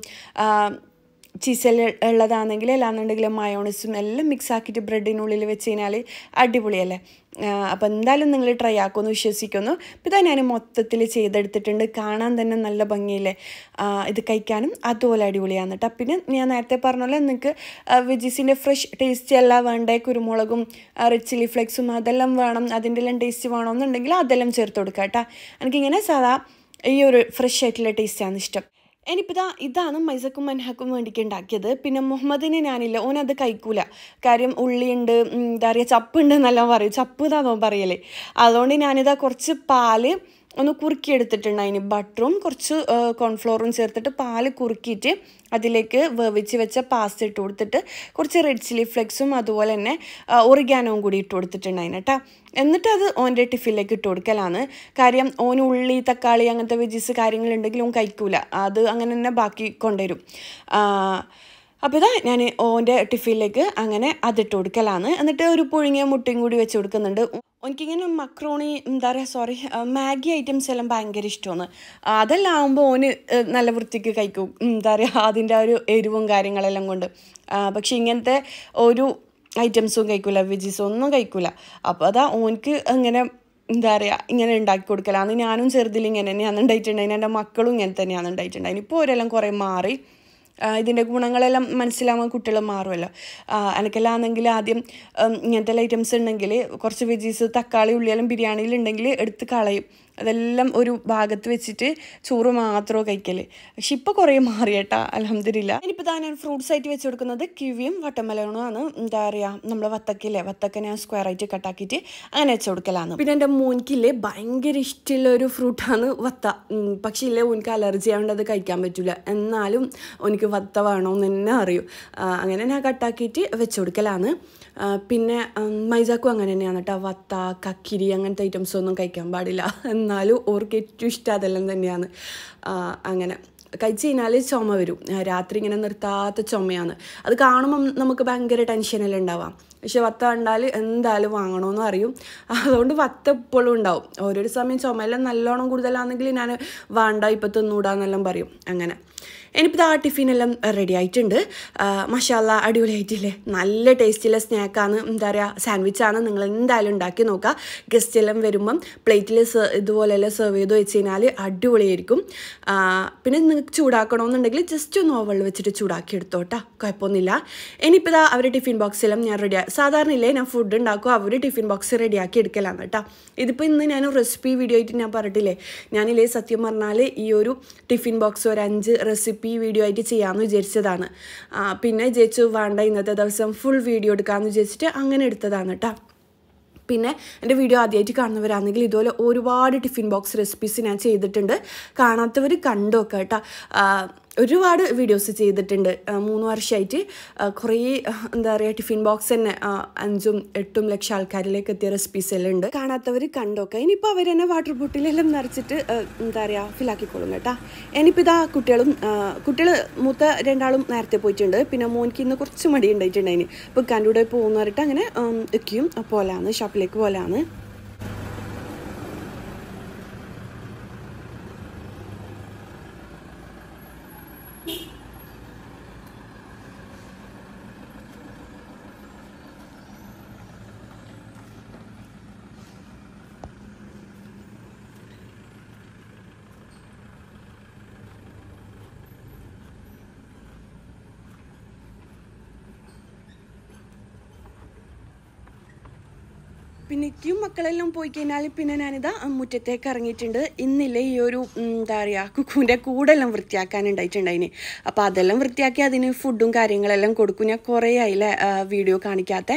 ചീസെല്ലാം ഉള്ളതാണെങ്കിൽ അല്ലാന്നുണ്ടെങ്കിൽ മയോണൈസും എല്ലാം മിക്സ് ആക്കിയിട്ട് ബ്രെഡിനുള്ളിൽ വെച്ച് കഴിഞ്ഞാൽ അടിപൊളിയല്ലേ അപ്പോൾ എന്തായാലും നിങ്ങൾ ട്രൈ ആക്കുമെന്ന് വിശ്വസിക്കുന്നു അപ്പോൾ ഇതാ ഞാൻ മൊത്തത്തിൽ ചെയ്തെടുത്തിട്ടുണ്ട് കാണാൻ തന്നെ നല്ല ഭംഗിയില്ലേ ആ, ഇത് കഴിക്കാനും അതുപോലെ അടിപൊളിയാണ് കേട്ടോ പിന്നെ ഞാൻ നേരത്തെ പറഞ്ഞ പോലെ നിങ്ങൾക്ക് വെജീസിൻ്റെ ഫ്രഷ് ടേസ്റ്റ് എല്ലാം വേണ്ടേ കുരുമുളകും റെഡ് ചില്ലി ഫ്ലെക്സും അതെല്ലാം വേണം അതിൻ്റെ എല്ലാം ടേസ്റ്റ് വേണമെന്നുണ്ടെങ്കിൽ അതെല്ലാം ചേർത്ത് കൊടുക്കാം കേട്ടോ എനിക്കിങ്ങനെ സാധാ ഈ ഒരു ഫ്രഷ് ആയിട്ടുള്ള ടേസ്റ്റാണ് ഇഷ്ടം ഇനിയിപ്പോൾ ഇതാ ഇതാണ് മൈസക്കും മൻഹക്കും വേണ്ടിക്ക് ഉണ്ടാക്കിയത് പിന്നെ മുഹമ്മദിന് ഞാനില്ല ഓനത് കഴിക്കൂല കാര്യം ഉള്ളിയുണ്ട് ഉം, എന്താ പറയുക ചപ്പുണ്ട് എന്നെല്ലാം പറയും ചപ്പ് ഇതാണോ പറയലേ അതുകൊണ്ട് ഞാനിതാ കുറച്ച് പാല് ഒന്ന് കുറുക്കിയെടുത്തിട്ടുണ്ട് അതിന് ബട്ടറും കുറച്ച് കോൺഫ്ലോറും ചേർത്തിട്ട് പാല് കുറുക്കിയിട്ട് അതിലേക്ക് വേവിച്ച് വെച്ച പാസ്ത ഇട്ട് കൊടുത്തിട്ട് കുറച്ച് റെഡ് ചില്ലി ഫ്ലെക്സും അതുപോലെ തന്നെ ഒറിഗാനവും കൂടി ഇട്ട് കൊടുത്തിട്ടുണ്ട് അതിന് കേട്ടോ എന്നിട്ട് അത് ഓൻ്റെ ടിഫിനിലേക്ക് ഇട്ട് കൊടുക്കലാണ് കാര്യം ഓന് ഉള്ളി തക്കാളി അങ്ങനത്തെ വെജീസ് കാര്യങ്ങളുണ്ടെങ്കിൽ ഓൻ കഴിക്കൂല അത് അങ്ങനെ തന്നെ ബാക്കി കൊണ്ടുവരും അപ്പോൾ ഇതാ ഞാൻ ഓൻ്റെ ടിഫിനിലേക്ക് അങ്ങനെ അതിട്ട് കൊടുക്കലാണ് എന്നിട്ട് ഒരു പുഴുങ്ങിയ മുട്ടയും കൂടി വെച്ച് കൊടുക്കുന്നുണ്ട് എനിക്കിങ്ങനെ മക്രോണി എന്താ പറയുക സോറി മാഗി ഐറ്റംസ് എല്ലാം ഭയങ്കര ഇഷ്ടമാണ് അതെല്ലാം ആകുമ്പോൾ ഓന് ഏഹ്, നല്ല വൃത്തിക്ക് കഴിക്കും എന്താ പറയുക അതിൻ്റെ ആ ഒരു എരിവും കാര്യങ്ങളെല്ലാം കൊണ്ട് ആ, പക്ഷെ ഇങ്ങനത്തെ ഒരു ഐറ്റംസും കഴിക്കൂല വെജീസും ഒന്നും കഴിക്കൂല അപ്പോൾ അതാ ഓനിക്ക് അങ്ങനെ എന്താ പറയുക ഇങ്ങനെ ഉണ്ടാക്കി കൊടുക്കലാണ് ഞാനും ചെറുതിൽ ഇങ്ങനെ തന്നെയാണ് ഉണ്ടായിട്ടുണ്ടായിരുന്നു എൻ്റെ മക്കളും ഇങ്ങനെ തന്നെയാണ് ഉണ്ടായിട്ടുണ്ടായിരുന്നു ഇപ്പോൾ അവരെല്ലാം കുറേ മാറി ആ, ഇതിൻ്റെ ഗുണങ്ങളെല്ലാം മനസ്സിലാവാൻ കുട്ടികൾ മാറുമല്ലോ എനിക്കെല്ലാം ആണെങ്കിൽ ആദ്യം ഉം, ഇങ്ങനത്തെ ഐറ്റംസ് ഉണ്ടെങ്കിൽ കുറച്ച് വെജീസ് തക്കാളി ഉള്ളിയെല്ലാം ബിരിയാണിയിൽ ഉണ്ടെങ്കിൽ എടുത്ത് കളയും അതെല്ലാം ഒരു ഭാഗത്ത് വെച്ചിട്ട് ചോറ് മാത്രമോ കഴിക്കല് പക്ഷെ ഇപ്പോൾ കുറേ മാറിയേട്ടാ അലഹമില്ല ഇനിയിപ്പോൾ താൻ ഞാൻ ഫ്രൂട്ട്സ് ആയിട്ട് വെച്ച് കൊടുക്കുന്നത് കിവിയും വട്ടമലണും ആണ് എന്താ പറയുക നമ്മളെ വത്തക്കില്ലേ വത്തക്ക ഞാൻ സ്ക്വയർ ആയിട്ട് കട്ടാക്കിയിട്ട് അങ്ങനെ വെച്ച് കൊടുക്കലാണ് പിന്നെ എൻ്റെ മോനിക്കില്ലേ ഭയങ്കര ഇഷ്ടമുള്ള ഒരു ഫ്രൂട്ടാണ് വത്ത ഉം, പക്ഷേ ഇല്ലേ ഓനിക്ക് അലർജി ആയതുകൊണ്ട് അത് കഴിക്കാൻ പറ്റില്ല എന്നാലും ഓനിക്ക് വത്ത വേണമെന്ന് തന്നെ അറിയും ആ, അങ്ങനെ ഞാൻ കട്ടാക്കിയിട്ട് വെച്ച് കൊടുക്കലാണ് ആ, പിന്നെ ഉം, മൈജാക്കും അങ്ങനെ തന്നെയാണ് കേട്ടോ വത്ത കക്കിരി അങ്ങനത്തെ ഐറ്റംസ് ഒന്നും കഴിക്കാൻ പാടില്ല എന്നാലും ഓർക്ക് ഏറ്റവും ഇഷ്ടം അതെല്ലാം തന്നെയാണ് ആ, അങ്ങനെ കഴിച്ച് കഴിഞ്ഞാൽ ചുമ വരും ആ, രാത്രി ഇങ്ങനെ നിർത്താത്ത ചുമയാണ് അത് കാണുമ്പം നമുക്ക് ഭയങ്കര ടെൻഷനെല്ലാം ഉണ്ടാവാം പക്ഷെ വത്ത കണ്ടാൽ എന്തായാലും വാങ്ങണമെന്ന് അറിയും അതുകൊണ്ട് വത്ത എപ്പോഴും ഉണ്ടാവും ഓരോരു സമയം ചുമയെല്ലാം നല്ലോണം കൂടുതലാണെങ്കിൽ ഞാൻ വേണ്ട ഇപ്പം തിന്നൂടാന്നെല്ലാം പറയും അങ്ങനെ ഇനിയിപ്പോൾ ആ ടിഫിനെല്ലാം റെഡി ആയിട്ടുണ്ട് മഷാല അടിപൊളിയായിട്ടില്ലേ നല്ല ടേസ്റ്റുള്ള സ്നാക്കാണ് എന്താ പറയുക സാൻഡ്വിച്ചാണ് നിങ്ങൾ എന്തായാലും ഉണ്ടാക്കി നോക്കുക ഗസ്റ്റ് എല്ലാം വരുമ്പം പ്ലേറ്റിൽ ഇതുപോലെല്ലാം സെർവ് ചെയ്ത് വെച്ച് കഴിഞ്ഞാൽ അടിപൊളിയായിരിക്കും ആ, പിന്നെ നിങ്ങൾക്ക് ചൂടാക്കണമെന്നുണ്ടെങ്കിൽ ജസ്റ്റ് ഒന്ന് ഓവളിൽ വെച്ചിട്ട് ചൂടാക്കി എടുത്തോട്ടാ കുഴപ്പമൊന്നുമില്ല ഇനിയിപ്പോൾ ഇതാ അവരുടെ ടിഫിൻ ബോക്സിലും ഞാൻ റെഡി സാധാരണ ഇല്ലേ ഞാൻ ഫുഡ് ഉണ്ടാക്കും അവർ ടിഫിൻ ബോക്സ് റെഡിയാക്കി എടുക്കലാണ് കേട്ടോ ഇതിപ്പോൾ ഇന്ന് ഞാൻ റെസിപ്പി വീഡിയോ ആയിട്ട് ഞാൻ പറഞ്ഞിട്ടില്ലേ ഞാനില്ലേ സത്യം പറഞ്ഞാൽ ഈ ഒരു ടിഫിൻ ബോക്സ് ഒരു അഞ്ച് റെസിപ്പി വീഡിയോ ആയിട്ട് ചെയ്യാമെന്ന് വിചാരിച്ചതാണ് ആ, പിന്നെ വിചാരിച്ചു വേണ്ട ഇന്നത്തെ ദിവസം ഫുൾ വീഡിയോ എടുക്കാമെന്ന് വിചാരിച്ചിട്ട് അങ്ങനെ എടുത്തതാണ് കേട്ടോ പിന്നെ എൻ്റെ വീഡിയോ ആദ്യമായിട്ട് കാണുന്നവരാണെങ്കിൽ ഇതുപോലെ ഒരുപാട് ടിഫിൻ ബോക്സ് റെസിപ്പീസ് ഞാൻ ചെയ്തിട്ടുണ്ട് കാണാത്തവർ കണ്ടു നോക്കാം കേട്ടോ ആ, ഒരുപാട് വീഡിയോസ് ചെയ്തിട്ടുണ്ട് ആ, മൂന്ന് വർഷമായിട്ട് ആ, കുറേ ആ, എന്താ പറയുക ടിഫിൻ ബോക്സ് തന്നെ ആ, അഞ്ചും എട്ടും ലക്ഷം ആൾക്കാരിലേക്ക് എത്തിയ റെസിപ്പീസ് എല്ലാം ഉണ്ട് കാണാത്തവർ കണ്ടോക്കാം ഇനിയിപ്പോൾ അവർ തന്നെ വാട്ടർ ബോട്ടിലെല്ലാം നിറച്ചിട്ട് ആ, എന്താ പറയുക ഫില്ലാക്കിക്കോളും കേട്ടോ ഇനിയിപ്പോൾ ഇതാ കുട്ടികളും കുട്ടികൾ മൂത്ത രണ്ടാളും നേരത്തെ പോയിട്ടുണ്ട് പിന്നെ മോനിക്ക് ഇന്ന് കുറച്ച് മടി ഉണ്ടായിട്ടുണ്ടായിന് ഇപ്പോൾ ഇക്കാൻ്റെ കൂടെ പോകുന്ന പറഞ്ഞിട്ട് അങ്ങനെ എത്തിയും പോലാണ് ഷോപ്പിലേക്ക് പോലാണ് പിന്നെ ഇക്കും മക്കളെല്ലാം പോയി കഴിഞ്ഞാൽ പിന്നെ ഞാനിതാ മുറ്റത്തേക്ക് ഇറങ്ങിയിട്ടുണ്ട് ഇന്നില്ലേ ഈ ഒരു ഉം, എന്താ പറയുക കുക്കുവിൻ്റെ കൂടെല്ലാം വൃത്തിയാക്കാനുണ്ടായിട്ടുണ്ടായിന് അപ്പോൾ അതെല്ലാം വൃത്തിയാക്കി അതിന് ഫുഡും കാര്യങ്ങളെല്ലാം കൊടുക്കും ഞാൻ കുറേ ആയില്ലേ ആ, വീഡിയോ കാണിക്കാത്ത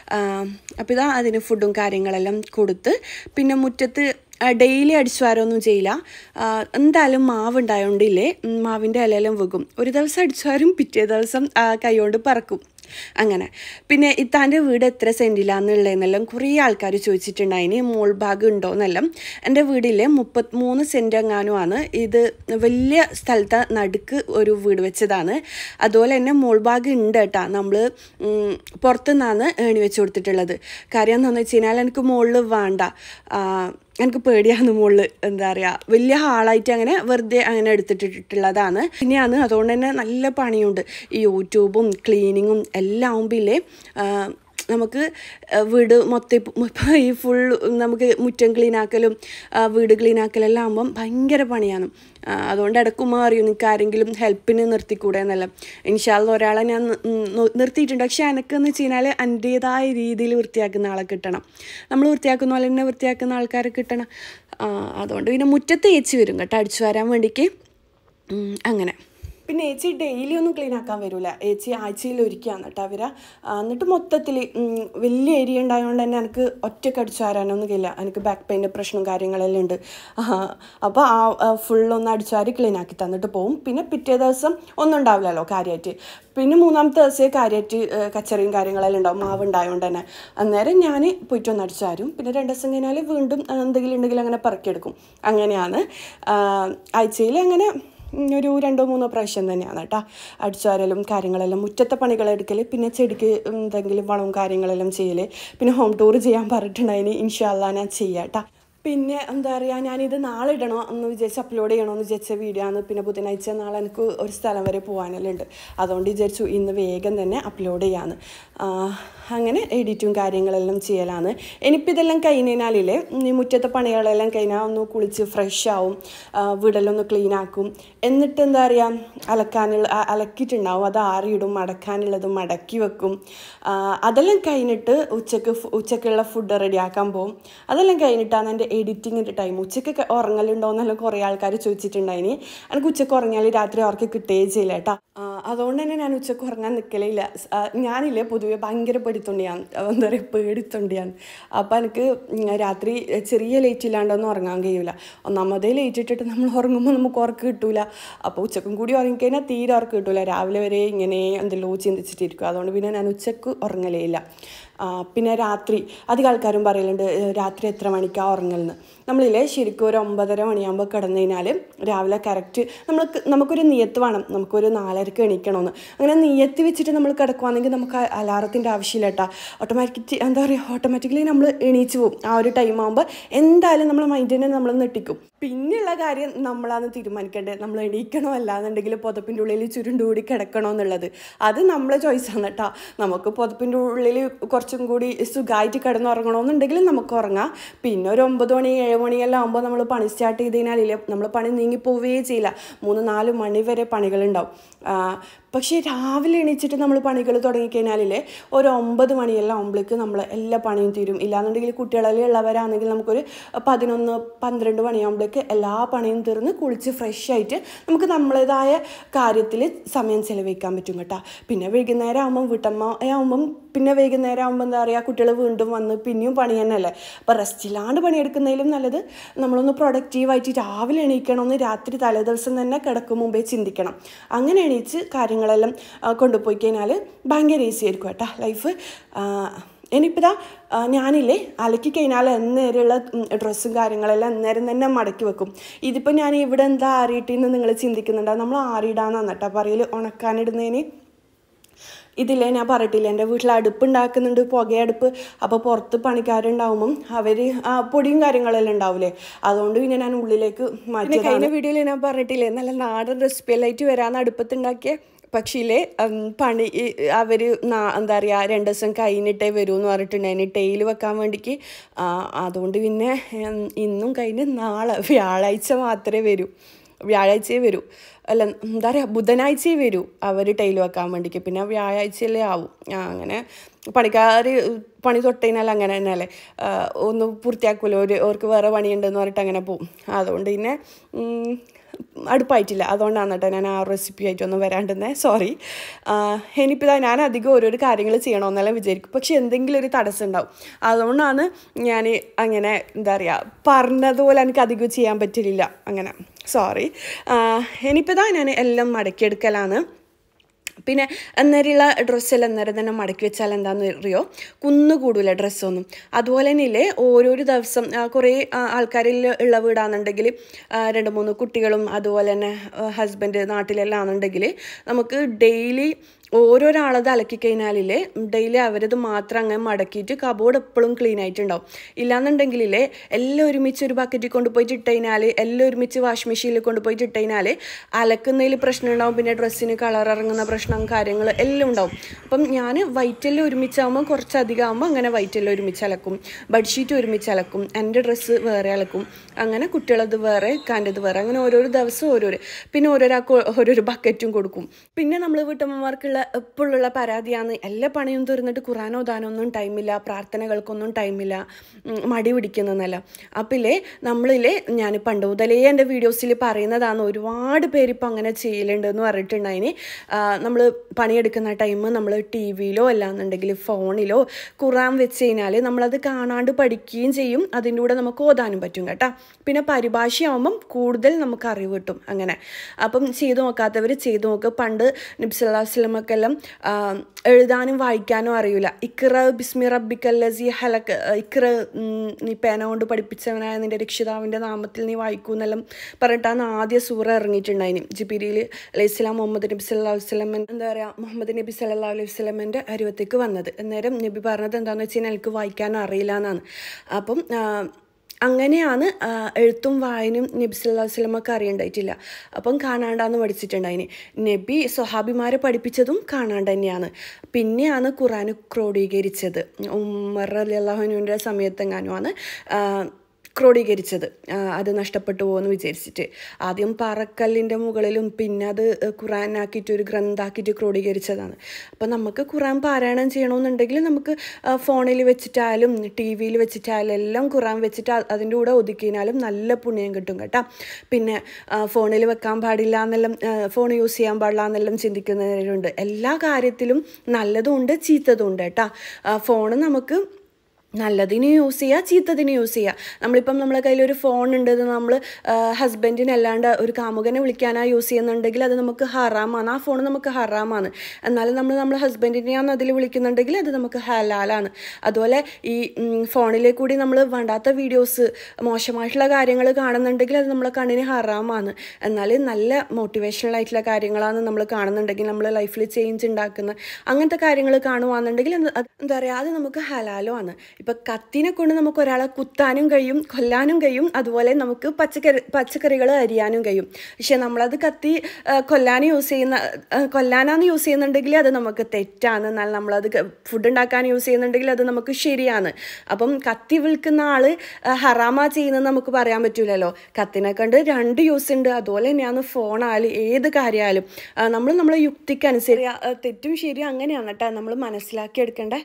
അപ്പോൾ ഇതാ അതിന് ഫുഡും കാര്യങ്ങളെല്ലാം കൊടുത്ത് പിന്നെ മുറ്റത്ത് ഡെയിലി അടിച്ചു വാരമൊന്നും ചെയ്യില്ല ആ, എന്തായാലും മാവ് ഉണ്ടായോണ്ടില്ലേ ഉം, മാവിൻ്റെ ഇലയെല്ലാം വെക്കും ഒരു ദിവസം അടിച്ചു വാരും പിറ്റേ ദിവസം ആ, കൈകൊണ്ട് പറക്കും അങ്ങനെ പിന്നെ ഇത്താൻ്റെ വീട് എത്ര സെൻറ്റിലാന്നുള്ളതെന്നെല്ലാം കുറേ ആൾക്കാർ ചോദിച്ചിട്ടുണ്ടായിന് മോൾ ഭാഗം ഉണ്ടോയെന്നെല്ലാം എൻ്റെ വീടിൽ മുപ്പത്തിമൂന്ന് സെൻറ്റ് എങ്ങാനുമാണ് ഇത് വലിയ സ്ഥലത്ത് നടുക്ക് ഒരു വീട് വെച്ചതാണ് അതുപോലെ തന്നെ മോൾ ഭാഗം ഉണ്ട് കേട്ടോ നമ്മൾ പുറത്തുനിന്നാണ് ഏണി വെച്ച് കൊടുത്തിട്ടുള്ളത് കാര്യം എന്താണെന്ന് വെച്ച് കഴിഞ്ഞാൽ എനിക്ക് മുകളിൽ വേണ്ട ആ, എനിക്ക് പേടിയാണ് മുകളിൽ എന്താ പറയുക വലിയ ഹാളായിട്ട് അങ്ങനെ വെറുതെ അങ്ങനെ എടുത്തിട്ടിട്ടുള്ളതാണ് പിന്നെയാണ് അതുകൊണ്ട് തന്നെ നല്ല പണിയുണ്ട് ഈ യൂട്യൂബും ക്ലീനിങ്ങും എല്ലാം ആകുമ്പില്ലേ നമുക്ക് ആ, വീട് മൊത്തം ഇപ്പം ഈ ഫുൾ നമുക്ക് മുറ്റം ക്ലീനാക്കലും ആ, വീട് ക്ലീനാക്കലെല്ലാം ആകുമ്പം ഭയങ്കര പണിയാണ് ആ, അതുകൊണ്ട് ഇടക്കുമ്പോൾ അറിയും നിങ്ങൾക്ക് ആരെങ്കിലും ഹെൽപ്പിന് നിർത്തിക്കൂടെ എന്നല്ല ഇൻഷാല്ല ഒരാളെ ഞാൻ നി- ഉം നി- നിർത്തിയിട്ടുണ്ട് പക്ഷേ എനക്കെന്ന് വെച്ച് കഴിഞ്ഞാൽ എൻ്റേതായ രീതിയിൽ വൃത്തിയാക്കുന്ന ആളെ കിട്ടണം നമ്മൾ വൃത്തിയാക്കുന്ന പോലെ തന്നെ വൃത്തിയാക്കുന്ന ആൾക്കാരെ കിട്ടണം ആ, അതുകൊണ്ട് പിന്നെ മുറ്റത്ത് ഏച്ചി വരും കേട്ടോ അടിച്ചു വരാൻ വേണ്ടിക്ക് ഉം, അങ്ങനെ പിന്നെ ഏച്ചി ഡെയിലി ഒന്നും ക്ലീൻ ആക്കാൻ വരില്ല ഏച്ചി ആഴ്ചയിൽ ഒരിക്കലാണ് കേട്ടോ അവർ എന്നിട്ട് മൊത്തത്തിൽ വലിയ ഏരിയ ഉണ്ടായതുകൊണ്ട് തന്നെ എനിക്ക് ഒറ്റയ്ക്ക് അടിച്ചു വരാനൊന്നും കഴിയില്ല എനിക്ക് ബാക്ക് പെയിൻ്റെ പ്രശ്നവും കാര്യങ്ങളെല്ലാം ഉണ്ട് അപ്പോൾ ആ ഫുള്ളൊന്ന് അടിച്ചു വാരി ക്ലീൻ ആക്കി തന്നിട്ട് പോകും പിന്നെ പിറ്റേ ദിവസം ഒന്നും ഉണ്ടാവില്ലല്ലോ കാര്യമായിട്ട് പിന്നെ മൂന്നാമത്തെ ദിവസമേ കാര്യമായിട്ട് കച്ചറിയും കാര്യങ്ങളെല്ലാം ഉണ്ടാവും മാവ് ഉണ്ടായതുകൊണ്ട് തന്നെ അന്നേരം ഞാൻ പോയിട്ട് ഒന്ന് അടിച്ചു വാരും പിന്നെ രണ്ട് ദിവസം കഴിഞ്ഞാൽ വീണ്ടും ആ, എന്തെങ്കിലും ഉണ്ടെങ്കിൽ അങ്ങനെ പറക്കിയെടുക്കും അങ്ങനെയാണ് ആഴ്ചയിൽ അങ്ങനെ ഉം, ഒരു രണ്ടോ മൂന്നോ പ്രാവശ്യം തന്നെയാണ് കേട്ടോ അടിച്ചുവാരലും കാര്യങ്ങളെല്ലാം മുറ്റത്തെ പണികളെടുക്കൽ പിന്നെ ചെടിക്ക് എന്തെങ്കിലും വളവും കാര്യങ്ങളെല്ലാം ചെയ്യൽ പിന്നെ ഹോം ടൂർ ചെയ്യാൻ പറഞ്ഞിട്ടുണ്ടായിന് ഇൻഷാല്ല ഞാൻ ചെയ്യാം കേട്ടോ പിന്നെ എന്താ പറയുക ഞാനിത് നാളെ ഇടണോ എന്ന് വിചാരിച്ച് അപ്ലോഡ് ചെയ്യണമെന്ന് വിചാരിച്ച വീഡിയോ ആണ് പിന്നെ ബുധനാഴ്ച നാളെ എനിക്ക് ഒരു സ്ഥലം വരെ പോകാനെല്ലാം ഉണ്ട് അതുകൊണ്ട് വിചാരിച്ചു ഇന്ന് വേഗം തന്നെ അപ്ലോഡ് ചെയ്യാന്ന് ആ, അങ്ങനെ എഡിറ്റും കാര്യങ്ങളെല്ലാം ചെയ്യലാണ് ഇനിയിപ്പോൾ ഇതെല്ലാം കഴിഞ്ഞാലില്ലേ ഈ മുറ്റത്തെ പണികളെല്ലാം കഴിഞ്ഞാൽ ഒന്ന് കുളിച്ച് ഫ്രഷ് ആവും ആ, വീടെല്ലാം ഒന്ന് ക്ലീൻ ആക്കും എന്നിട്ട് എന്താ പറയുക അലക്കാനുള്ള അ- അലക്കിയിട്ടുണ്ടാവും അത് ആറിയിടും മടക്കാനുള്ളത് മടക്കി വെക്കും ആ, അതെല്ലാം കഴിഞ്ഞിട്ട് ഉച്ചക്ക് ഫു- ഉച്ചക്കുള്ള ഫുഡ് റെഡിയാക്കാൻ പോകും അതെല്ലാം കഴിഞ്ഞിട്ടാണ് എൻ്റെ എഡിറ്റിങ്ങിൻ്റെ ടൈം ഉച്ചയ്ക്ക് ഉറങ്ങലുണ്ടോ എന്നെല്ലാം കുറേ ആൾക്കാർ ചോദിച്ചിട്ടുണ്ടായിനി എനിക്ക് ഉച്ചക്ക് ഉറങ്ങിയാൽ രാത്രി അവർക്ക് കിട്ടുകയേ ചെയ്യില്ല കേട്ടോ ആ, അതുകൊണ്ട് തന്നെ ഞാൻ ഉച്ചക്ക് ഉറങ്ങാൻ നിൽക്കലേ ഇല്ല സ്- ആ, ഞാനില്ലേ പൊതുവെ ഭയങ്കര പേടിത്തൊണ്ടിയാണ് എന്താ പറയുക പേടിത്തൊണ്ടിയാണ് അപ്പോൾ എനിക്ക് ഉം, രാത്രി ചെറിയ ലേറ്റ് ഇല്ലാണ്ടൊന്നും ഉറങ്ങാൻ കഴിയില്ല ഒന്നാമതേ ലേറ്റ് ഇട്ടിട്ട് നമ്മൾ ഉറങ്ങുമ്പോൾ നമുക്ക് ഉറക്ക് കിട്ടൂല അപ്പോൾ ഉച്ചക്കും കൂടി ഉറങ്ങിക്കഴിഞ്ഞാൽ തീരെ ഉറക്ക് കിട്ടൂല രാവിലെ വരെ ഇങ്ങനെ എന്തെല്ലോ ചിന്തിച്ചിട്ടിരിക്കും അതുകൊണ്ട് പിന്നെ ഞാൻ ഉച്ചക്ക് ഉറങ്ങലേ ഇല്ല ആ, പിന്നെ രാത്രി അധികം ആൾക്കാരും പറയലുണ്ട് ഏ, രാത്രി എത്ര മണിക്കാണ് ഉറങ്ങലെന്ന് നമ്മളില്ലേ ശരിക്കും ഒരു ഒമ്പതര മണിയാകുമ്പോൾ കിടന്നു കഴിഞ്ഞാൽ രാവിലെ കറക്റ്റ് നമ്മൾക്ക് നമുക്കൊരു നിയത്ത് വേണം നമുക്കൊരു നാലരക്ക് എണീക്കണമെന്ന് അങ്ങനെ നിയത്ത് വെച്ചിട്ട് നമ്മൾ കിടക്കുവാണെങ്കിൽ നമുക്ക് അലാറത്തിൻ്റെ ആവശ്യമില്ല കേട്ടോ ഓട്ടോമാറ്റിക് എന്താ പറയുക ഓട്ടോമാറ്റിക്കലി നമ്മൾ എണീച്ച് പോകും ആ ഒരു ടൈം ആകുമ്പോൾ എന്തായാലും നമ്മൾ മൈൻഡിനെ നമ്മൾ നെട്ടിക്കും പിന്നെയുള്ള കാര്യം നമ്മളാണ് തീരുമാനിക്കേണ്ടത് നമ്മൾ എണീക്കണോ അല്ലാന്നുണ്ടെങ്കിൽ പുതപ്പിൻ്റെ ഉള്ളിൽ ചുരുണ്ടുകൂടി കിടക്കണോ എന്നുള്ളത് അത് നമ്മളെ ചോയ്സാണ് കേട്ടോ നമുക്ക് പുതപ്പിൻ്റെ ഉള്ളിൽ കുറച്ചും കൂടി സുഖമായിട്ട് കിടന്നുറങ്ങണമെന്നുണ്ടെങ്കിൽ നമുക്ക് ഉറങ്ങാം പിന്നെ ഒരു ഒമ്പത് മണി ഏഴ് മണിയെല്ലാം ആകുമ്പോൾ നമ്മൾ പണി സ്റ്റാർട്ട് ചെയ്ത് കഴിഞ്ഞാലില്ലേ നമ്മൾ പണി നീങ്ങി പോവുകയേ ചെയ്യില്ല മൂന്ന് നാല് മണി വരെ പണികളുണ്ടാവും ആ, പക്ഷേ രാവിലെ എണീച്ചിട്ട് നമ്മൾ പണികൾ തുടങ്ങിക്കഴിഞ്ഞാലില്ലേ ഒരു ഒമ്പത് മണിയെല്ലാം ആകുമ്പോഴേക്ക് നമ്മൾ എല്ലാ പണിയും തീരും ഇല്ലാന്നുണ്ടെങ്കിൽ കുട്ടികളിൽ ഉള്ളവരാണെങ്കിൽ നമുക്കൊരു പതിനൊന്ന് പന്ത്രണ്ട് മണിയാകുമ്പോഴേക്ക് എല്ലാ പണിയും തീർന്ന് കുളിച്ച് ഫ്രഷ് ആയിട്ട് നമുക്ക് നമ്മളേതായ കാര്യത്തിൽ സമയം ചിലവഴിക്കാൻ പറ്റും കേട്ടോ പിന്നെ വൈകുന്നേരം ആകുമ്പം വീട്ടമ്മ ആകുമ്പം പിന്നെ വൈകുന്നേരം ആകുമ്പോൾ എന്താ പറയുക കുട്ടികൾ വീണ്ടും വന്ന് പിന്നെയും പണി തന്നെയല്ലേ അപ്പോൾ റെസ്റ്റില്ലാണ്ട് പണിയെടുക്കുന്നതിലും നല്ലത് നമ്മളൊന്ന് പ്രൊഡക്റ്റീവായിട്ട് രാവിലെ എണീക്കണമെന്ന് രാത്രി തലേദിവസം തന്നെ കിടക്കും മുമ്പേ ചിന്തിക്കണം അങ്ങനെ എണീച്ച് കാര്യങ്ങളെല്ലാം ആ, കൊണ്ടുപോയി കഴിഞ്ഞാൽ ഭയങ്കര ഈസി ആയിരിക്കും കേട്ടോ ലൈഫ് ഇനിയിപ്പോൾ ഇതാ ആ, ഞാനില്ലേ അലക്കി കഴിഞ്ഞാൽ എന്നേരമുള്ള ഡ്രസ്സും കാര്യങ്ങളെല്ലാം അന്നേരം തന്നെ മടക്കി വെക്കും ഇതിപ്പോൾ ഞാൻ ഇവിടെ എന്താ ആറിയിട്ടെന്ന് നിങ്ങൾ ചിന്തിക്കുന്നുണ്ടാവും നമ്മൾ ആറിയിടാന്നാണ് കേട്ടോ പറയൽ ഉണക്കാനിടുന്നതിന് ഇതില്ലേ ഞാൻ പറഞ്ഞിട്ടില്ല എൻ്റെ വീട്ടിൽ അടുപ്പ് ഉണ്ടാക്കുന്നുണ്ട് പുകയടുപ്പ് അപ്പോൾ പുറത്ത് പണിക്കാരുണ്ടാവുമ്പം അവർ പൊടിയും കാര്യങ്ങളെല്ലാം ഉണ്ടാവില്ലേ അതുകൊണ്ട് പിന്നെ ഞാൻ ഉള്ളിലേക്ക് മാറ്റി കഴിഞ്ഞ വീഡിയോയിൽ ഞാൻ പറഞ്ഞിട്ടില്ലേ നല്ല നാടൻ റെസിപ്പി എല്ലാം ആയിട്ട് വരാൻ അടുപ്പത്തുണ്ടാക്കിയ പക്ഷേ പണി അവർ എന്താ പറയുക രണ്ട് ദിവസം കഴിഞ്ഞിട്ടേ വരൂ എന്ന് പറഞ്ഞിട്ടുണ്ടായിന് ടെയിൽ വെക്കാൻ വേണ്ടിക്ക് ആ, അതുകൊണ്ട് പിന്നെ ഉം, ഇന്നും കഴിഞ്ഞ് നാളെ വ്യാഴാഴ്ച മാത്രമേ വരൂ വ്യാഴാഴ്ചയേ വരൂ അല്ല എന്താ പറയുക ബുധനാഴ്ചയേ വരൂ അവർ ടൈൽ വെക്കാൻ വേണ്ടിക്ക് പിന്നെ വ്യാഴാഴ്ചയല്ലേ ആവും ആ, അങ്ങനെ പണിക്കാർ പണി തൊട്ടതിനാൽ അങ്ങനെ തന്നെയല്ലേ ആ, ഒന്ന് പൂർത്തിയാക്കുമല്ലോ ഒരു അവർക്ക് വേറെ പണിയുണ്ടെന്ന് പറഞ്ഞിട്ട് അങ്ങനെ പോവും അതുകൊണ്ട് പിന്നെ ഉം, അടുപ്പായിട്ടില്ല അതുകൊണ്ടാണ് കേട്ടോ ഞാൻ ആ റെസിപ്പി ആയിട്ടൊന്നും വരാണ്ടെന്നേ സോറി ഇനിയിപ്പോൾ ഇതാ ഞാൻ അധികം ഓരോരോ കാര്യങ്ങൾ ചെയ്യണമെന്നെല്ലാം വിചാരിക്കും പക്ഷെ എന്തെങ്കിലും ഒരു തടസ്സം ഉണ്ടാവും അതുകൊണ്ടാണ് ഞാൻ അങ്ങനെ എന്താ പറയുക പറഞ്ഞതുപോലെ എനിക്ക് അധികം ചെയ്യാൻ പറ്റില്ല അങ്ങനെ സോറി ഇനിയിപ്പോൾ ഇതാ ഞാൻ എല്ലാം മടക്കിയെടുക്കലാണ് പിന്നെ അന്നേരമുള്ള ഡ്രസ്സെല്ലാം അന്നേരം തന്നെ മടക്കി വെച്ചാൽ എന്താണെന്ന് അറിയോ കുന്നുകൂടില്ല ഡ്രസ്സൊന്നും അതുപോലെ തന്നെയില്ലേ ഓരോരോ ദിവസം ആ, കുറേ ആ, ആൾക്കാരിൽ ഉള്ള വീടാണെന്നുണ്ടെങ്കിൽ ആ, രണ്ട് മൂന്ന് കുട്ടികളും അതുപോലെ തന്നെ ഹസ്ബൻഡ് നാട്ടിലെല്ലാം ആണെന്നുണ്ടെങ്കിൽ നമുക്ക് ഡെയിലി ഓരോരാളത് അലക്കി കഴിഞ്ഞാലില്ലേ ഡെയിലി അവരത് മാത്രം അങ്ങനെ മടക്കിയിട്ട് കബോർഡ് എപ്പോഴും ക്ലീൻ ആയിട്ടുണ്ടാവും ഇല്ലാന്നുണ്ടെങ്കിലേ എല്ലാം ഒരുമിച്ച് ഒരു ബക്കറ്റിൽ കൊണ്ടുപോയിട്ട് ഇട്ട് കഴിഞ്ഞാൽ എല്ലാം ഒരുമിച്ച് വാഷ് മെഷീനിൽ കൊണ്ടുപോയിട്ട് ഇട്ട് കഴിഞ്ഞാൽ അലക്കുന്നതിൽ പ്രശ്നം ഉണ്ടാവും പിന്നെ ഡ്രസ്സിന് കളർ ഇറങ്ങുന്ന പ്രശ്നം കാര്യങ്ങൾ എല്ലാം ഉണ്ടാവും അപ്പം ഞാൻ വൈറ്റെല്ലാം ഒരുമിച്ചാകുമ്പോൾ കുറച്ചധികം ആകുമ്പോൾ അങ്ങനെ വൈറ്റെല്ലാം ഒരുമിച്ച് അലക്കും ബെഡ്ഷീറ്റ് ഒരുമിച്ച് അലക്കും എൻ്റെ ഡ്രസ്സ് വേറെ അലക്കും അങ്ങനെ കുട്ടികളത് വേറെ കാൻ്റെത് വേറെ അങ്ങനെ ഓരോരോ ദിവസം ഓരോരോ പിന്നെ ഓരോരാൾക്ക് ഓരോരോ ബക്കറ്റും കൊടുക്കും പിന്നെ നമ്മൾ വീട്ടമ്മമാർക്കുള്ള എപ്പോഴുള്ള പരാതിയാണ് എല്ലാ പണിയും തീർന്നിട്ട് ഖുറാനോ ദാനൊന്നും ടൈമില്ല പ്രാർത്ഥനകൾക്കൊന്നും ടൈമില്ല ഉം, മടി പിടിക്കുന്നതല്ല അപ്പില്ലേ നമ്മളില്ലേ ഞാൻ പണ്ട് മുതലേ എൻ്റെ വീഡിയോസിൽ പറയുന്നതാണ് ഒരുപാട് പേര് ഇപ്പം അങ്ങനെ ചെയ്യലുണ്ട് എന്ന് പറഞ്ഞിട്ടുണ്ടായിന് നമ്മൾ പണിയെടുക്കുന്ന ടൈം നമ്മൾ ടി വിയിലോ അല്ലാന്നുണ്ടെങ്കിൽ ഫോണിലോ ഖുറാൻ വെച്ച് കഴിഞ്ഞാൽ നമ്മളത് കാണാണ്ട് പഠിക്കുകയും ചെയ്യും അതിൻ്റെ കൂടെ നമുക്ക് ഓതാനും പറ്റും കേട്ടോ പിന്നെ പരിഭാഷയാവുമ്പം കൂടുതൽ നമുക്ക് അറിവ് കിട്ടും അങ്ങനെ അപ്പം ചെയ്തു നോക്കാത്തവർ ചെയ്തു നോക്ക് പണ്ട് നബ്സല്ലാസ്ലമക്കെല്ലാം എഴുതാനും വായിക്കാനും അറിയില്ല ഇക്ര ബിസ്മി റബ്ബിക്കല്ലസി ഹലക്ക് ഇക്ര ഉം, നീ പേന കൊണ്ട് പഠിപ്പിച്ചവനായ നിന്റെ രക്ഷിതാവിൻ്റെ നാമത്തിൽ നീ വായിക്കൂ എന്നെല്ലാം പറഞ്ഞിട്ടാണ് ആദ്യ സൂറ ഇറങ്ങിയിട്ടുണ്ടായിന് ജിബിരിയിൽ അലൈഹി സ്വലാം മുഹമ്മദ് നബി സല്ലാ വസ്ലമൻ എന്താ പറയുക മുഹമ്മദ് നബി സല്ലാ അലൈഹി വസ്ലമൻ്റെ അരുവത്തേക്ക് വന്നത് അന്നേരം നബി പറഞ്ഞത് എന്താണെന്ന് വെച്ച് കഴിഞ്ഞാൽ എനിക്ക് വായിക്കാനും അറിയില്ല എന്നാണ് അപ്പം ആ, അങ്ങനെയാണ് ആ, എഴുത്തും വായനയും നബി സല്ലല്ലാഹു അലൈഹി വസല്ലമക്ക് അറിയണ്ടായിട്ടില്ല അപ്പം കാണാണ്ടാന്ന് പഠിച്ചിട്ടുണ്ടായിന് നബി സ്വഹാബിമാരെ പഠിപ്പിച്ചതും കാണാണ്ട് തന്നെയാണ് പിന്നെയാണ് ഖുറാൻ ക്രോഡീകരിച്ചത് ഉമർ അലി അള്ളാഹുവിൻ്റെ സമയത്തെങ്ങാനുമാണ് ആ, ക്രോഡീകരിച്ചത് ആ, അത് നഷ്ടപ്പെട്ടു പോകുമെന്ന് വിചാരിച്ചിട്ട് ആദ്യം പാറക്കല്ലിൻ്റെ മുകളിലും പിന്നെ അത് ഖുറാനാക്കിയിട്ട് ഒരു ഗ്രന്ഥാക്കിയിട്ട് ക്രോഡീകരിച്ചതാണ് അപ്പം നമുക്ക് ഖുറാൻ പാരായണം ചെയ്യണമെന്നുണ്ടെങ്കിൽ നമുക്ക് ഫോണിൽ വെച്ചിട്ടായാലും ടി വിയിൽ വെച്ചിട്ടായാലും എല്ലാം ഖുറാൻ വെച്ചിട്ട് അ- അതിൻ്റെ കൂടെ ഒതുക്കിനാലും നല്ല പുണ്യം കിട്ടും കേട്ടോ പിന്നെ ഫോണിൽ വെക്കാൻ പാടില്ല എന്നെല്ലാം ഫോൺ യൂസ് ചെയ്യാൻ പാടില്ല എന്നെല്ലാം ചിന്തിക്കുന്നവരുണ്ട് എല്ലാ കാര്യത്തിലും നല്ലതും ഉണ്ട് ചീത്തതും ഉണ്ട് കേട്ടോ ഫോണ് നമുക്ക് നല്ലതിന് യൂസ് ചെയ്യുക ചീത്തതിന് യൂസ് ചെയ്യുക നമ്മളിപ്പം നമ്മളെ കയ്യിൽ ഒരു ഫോൺ ഉണ്ട് ഇത് നമ്മൾ ഹസ്ബൻഡിനല്ലാണ്ട് ഒരു കാമുകനെ വിളിക്കാനായി യൂസ് ചെയ്യുന്നുണ്ടെങ്കിൽ അത് നമുക്ക് ഹറാമാണ് ആ ഫോൺ നമുക്ക് ഹറാമാണ് എന്നാലും നമ്മൾ നമ്മൾ ഹസ്ബൻഡിനെയാണ് അതിൽ വിളിക്കുന്നുണ്ടെങ്കിൽ അത് നമുക്ക് ഹലാലാണ് അതുപോലെ ഈ ഫോണിൽ കൂടി നമ്മൾ വേണ്ടാത്ത വീഡിയോസ് മോശമായിട്ടുള്ള കാര്യങ്ങൾ കാണുന്നുണ്ടെങ്കിൽ അത് നമ്മളെ കണ്ണിന് ഹറാമാണ് എന്നാൽ നല്ല മോട്ടിവേഷണൽ ആയിട്ടുള്ള കാര്യങ്ങളാണ് നമ്മൾ കാണുന്നുണ്ടെങ്കിൽ നമ്മൾ ലൈഫിൽ ചേഞ്ച് ഉണ്ടാക്കുന്ന അങ്ങനത്തെ കാര്യങ്ങൾ കാണുവാന്നുണ്ടെങ്കിൽ അത് അത് എന്താ പറയുക അത് നമുക്ക് ഹലാലുമാണ് ഇപ്പം കത്തിനെ കൊണ്ട് നമുക്ക് ഒരാളെ കുത്താനും കഴിയും കൊല്ലാനും കഴിയും അതുപോലെ നമുക്ക് പച്ചക്കറി പച്ചക്കറികൾ അരിയാനും കഴിയും പക്ഷെ നമ്മളത് കത്തി ആ, കൊല്ലാൻ യൂസ് ചെയ്യുന്ന ആ, കൊല്ലാനാണ് യൂസ് ചെയ്യുന്നുണ്ടെങ്കിൽ അത് നമുക്ക് തെറ്റാണ് എന്നാൽ നമ്മളത് ഫുഡ് ഉണ്ടാക്കാൻ യൂസ് ചെയ്യുന്നുണ്ടെങ്കിൽ അത് നമുക്ക് ശരിയാണ് അപ്പം കത്തി വിൽക്കുന്ന ആള് ആ, ഹറാമാ ചെയ്യുന്നത് നമുക്ക് പറയാൻ പറ്റൂലല്ലോ കത്തിനെ കണ്ട് രണ്ട് യൂസ് ഉണ്ട് അതുപോലെ തന്നെയാണ് ഫോണായാലും ഏത് കാര്യമായാലും നമ്മൾ നമ്മളെ യുക്തിക്കനുസരിച്ച് ആ, തെറ്റും ശരിയും അങ്ങനെയാണ് കേട്ടോ നമ്മൾ മനസ്സിലാക്കി എടുക്കേണ്ടത്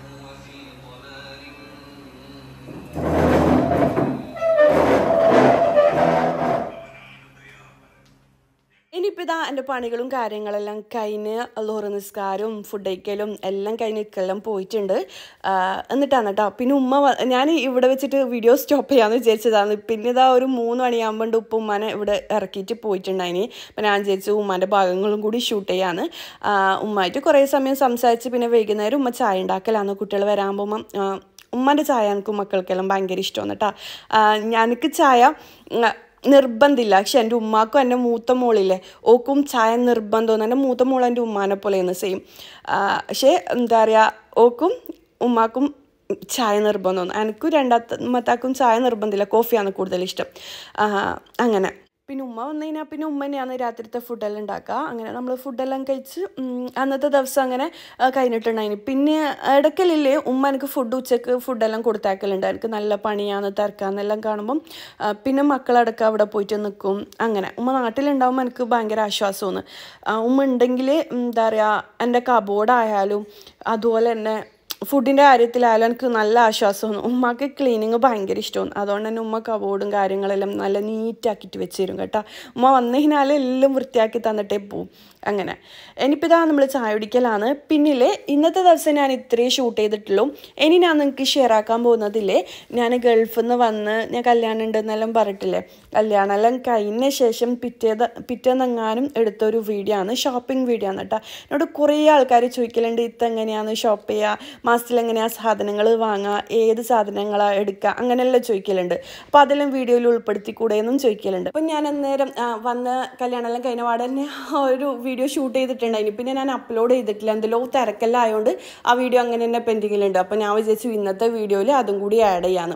ഇനിയിപ്പോൾ ഇതാ എൻ്റെ പണികളും കാര്യങ്ങളെല്ലാം കഴിഞ്ഞ് ലോറ് നിസ്കാരവും ഫുഡ് കഴിക്കലും എല്ലാം കഴിഞ്ഞ് ഇക്കെല്ലാം പോയിട്ടുണ്ട് ആ, എന്നിട്ടാണ് കേട്ടോ പിന്നെ ഉമ്മ വ- ഞാൻ ഇവിടെ വെച്ചിട്ട് വീഡിയോ സ്റ്റോപ്പ് ചെയ്യാമെന്ന് വിചാരിച്ചതാണ് പിന്നെ ഇതാ ഒരു മൂന്ന് മണിയാകുമ്പോൾ ഉപ്പ ഉമ്മാനെ ഇവിടെ ഇറക്കിയിട്ട് പോയിട്ടുണ്ടായിനി അപ്പം ഞാൻ വിചാരിച്ചു ഉമ്മാൻ്റെ ഭാഗങ്ങളും കൂടി ഷൂട്ട് ചെയ്യാന്ന് ആ, ഉമ്മായിട്ട് കുറേ സമയം സംസാരിച്ച് പിന്നെ വൈകുന്നേരം ഉമ്മ ചായ ഉണ്ടാക്കലാണ് കുട്ടികൾ വരാകുമ്പോൾ ഉമ്മാൻ്റെ ചായ എനിക്ക് മക്കൾക്കെല്ലാം ഭയങ്കര ഇഷ്ടമാണ് കേട്ടോ ഞാനക്ക് ചായ ഉം, നിർബന്ധമില്ല പക്ഷെ എൻ്റെ ഉമ്മാക്കും എൻ്റെ മൂത്ത മോളില്ലേ ഓക്കും ചായ നിർബന്ധമാണ് എൻ്റെ മൂത്ത മോൾ എൻ്റെ ഉമ്മാനെ പോലെയാണ് സെയിം പക്ഷേ എന്താ പറയുക ഓക്കും ഉമ്മാക്കും ചായ നിർബന്ധമാണ് എനിക്കും രണ്ടാമത്താക്കും ചായ നിർബന്ധമില്ല കോഫിയാണ് കൂടുതൽ ഇഷ്ടം ആ, അങ്ങനെ പിന്നെ ഉമ്മ വന്നു കഴിഞ്ഞാൽ പിന്നെ ഉമ്മ തന്നെയാണ് രാത്രിത്തെ ഫുഡെല്ലാം ഉണ്ടാക്കുക അങ്ങനെ നമ്മൾ ഫുഡെല്ലാം കഴിച്ച് ഉം, അന്നത്തെ ദിവസം അങ്ങനെ ആ, കഴിഞ്ഞിട്ടുണ്ടായിന് പിന്നെ ഇടയ്ക്കലില്ലേ ഉമ്മ എനിക്ക് ഫുഡ് ഉച്ചക്ക് ഫുഡെല്ലാം കൊടുത്തേക്കലുണ്ട് എനിക്ക് നല്ല പണിയാണ് തിരക്കാന്നെല്ലാം കാണുമ്പം ആ, പിന്നെ മക്കളടക്കം അവിടെ പോയിട്ട് നിൽക്കും അങ്ങനെ ഉമ്മ നാട്ടിലുണ്ടാകുമ്പോൾ എനിക്ക് ഭയങ്കര ആശ്വാസമാണ് ആ, ഉമ്മ ഉണ്ടെങ്കിൽ എന്താ പറയുക എൻ്റെ കബോർഡായാലും അതുപോലെ തന്നെ ഫുഡിൻ്റെ കാര്യത്തിലായാലും എനിക്ക് നല്ല ആശ്വാസമാണ് ഉമ്മക്ക് ക്ലീനിങ് ഭയങ്കര ഇഷ്ടമാണ് അതുകൊണ്ട് തന്നെ ഉമ്മ കബോർഡും കാര്യങ്ങളെല്ലാം നല്ല നീറ്റാക്കിയിട്ട് വെച്ച് തരും കേട്ടോ ഉമ്മ വന്നു കഴിഞ്ഞാൽ എല്ലാം വൃത്തിയാക്കി തന്നിട്ടേ പോവും അങ്ങനെ ഇനിയിപ്പോൾ ഇതാ നമ്മൾ ചായ കുടിക്കലാണ് പിന്നിലെ ഇന്നത്തെ ദിവസം ഞാൻ ഇത്രയും ഷൂട്ട് ചെയ്തിട്ടുള്ളൂ ഇനി ഞാൻ നിങ്ങൾക്ക് ഷെയർ ആക്കാൻ പോകുന്നതില്ലേ ഞാൻ ഗൾഫിൽ നിന്ന് വന്ന് ഞാൻ കല്യാണം ഉണ്ടെന്നെല്ലാം പറഞ്ഞിട്ടില്ലേ കല്യാണം എല്ലാം കഴിഞ്ഞ ശേഷം പിറ്റേത് പിറ്റേന്നെങ്ങാനും എടുത്തൊരു വീഡിയോ ആണ് ഷോപ്പിംഗ് വീഡിയോ ആണ് കേട്ടോ എന്നോട് കുറേ ആൾക്കാർ ചോദിക്കലുണ്ട് ഇത് എങ്ങനെയാണ് ഷോപ്പ് ചെയ്യുക മാസത്തിൽ എങ്ങനെയാണ് സാധനങ്ങൾ വാങ്ങുക ഏത് സാധനങ്ങളാണ് എടുക്കുക അങ്ങനെയെല്ലാം ചോദിക്കലുണ്ട് അപ്പോൾ അതെല്ലാം വീഡിയോയിൽ ഉൾപ്പെടുത്തിക്കൂടെ എന്നും ചോദിക്കലുണ്ട് അപ്പം ഞാൻ അന്നേരം ആ, വന്ന് കല്യാണമെല്ലാം കഴിഞ്ഞ പാടെ തന്നെ ആ ഒരു വീഡിയോ ഷൂട്ട് ചെയ്തിട്ടുണ്ടായിന് പിന്നെ ഞാൻ അപ്ലോഡ് ചെയ്തിട്ടില്ല എന്തെല്ലോ തിരക്കെല്ലാം ആയതുകൊണ്ട് ആ വീഡിയോ അങ്ങനെ തന്നെ പെൻഡിങ്ങിലുണ്ട് അപ്പോൾ ഞാൻ വിചാരിച്ചു ഇന്നത്തെ വീഡിയോയിൽ അതും കൂടി ആഡ് ചെയ്യാന്ന്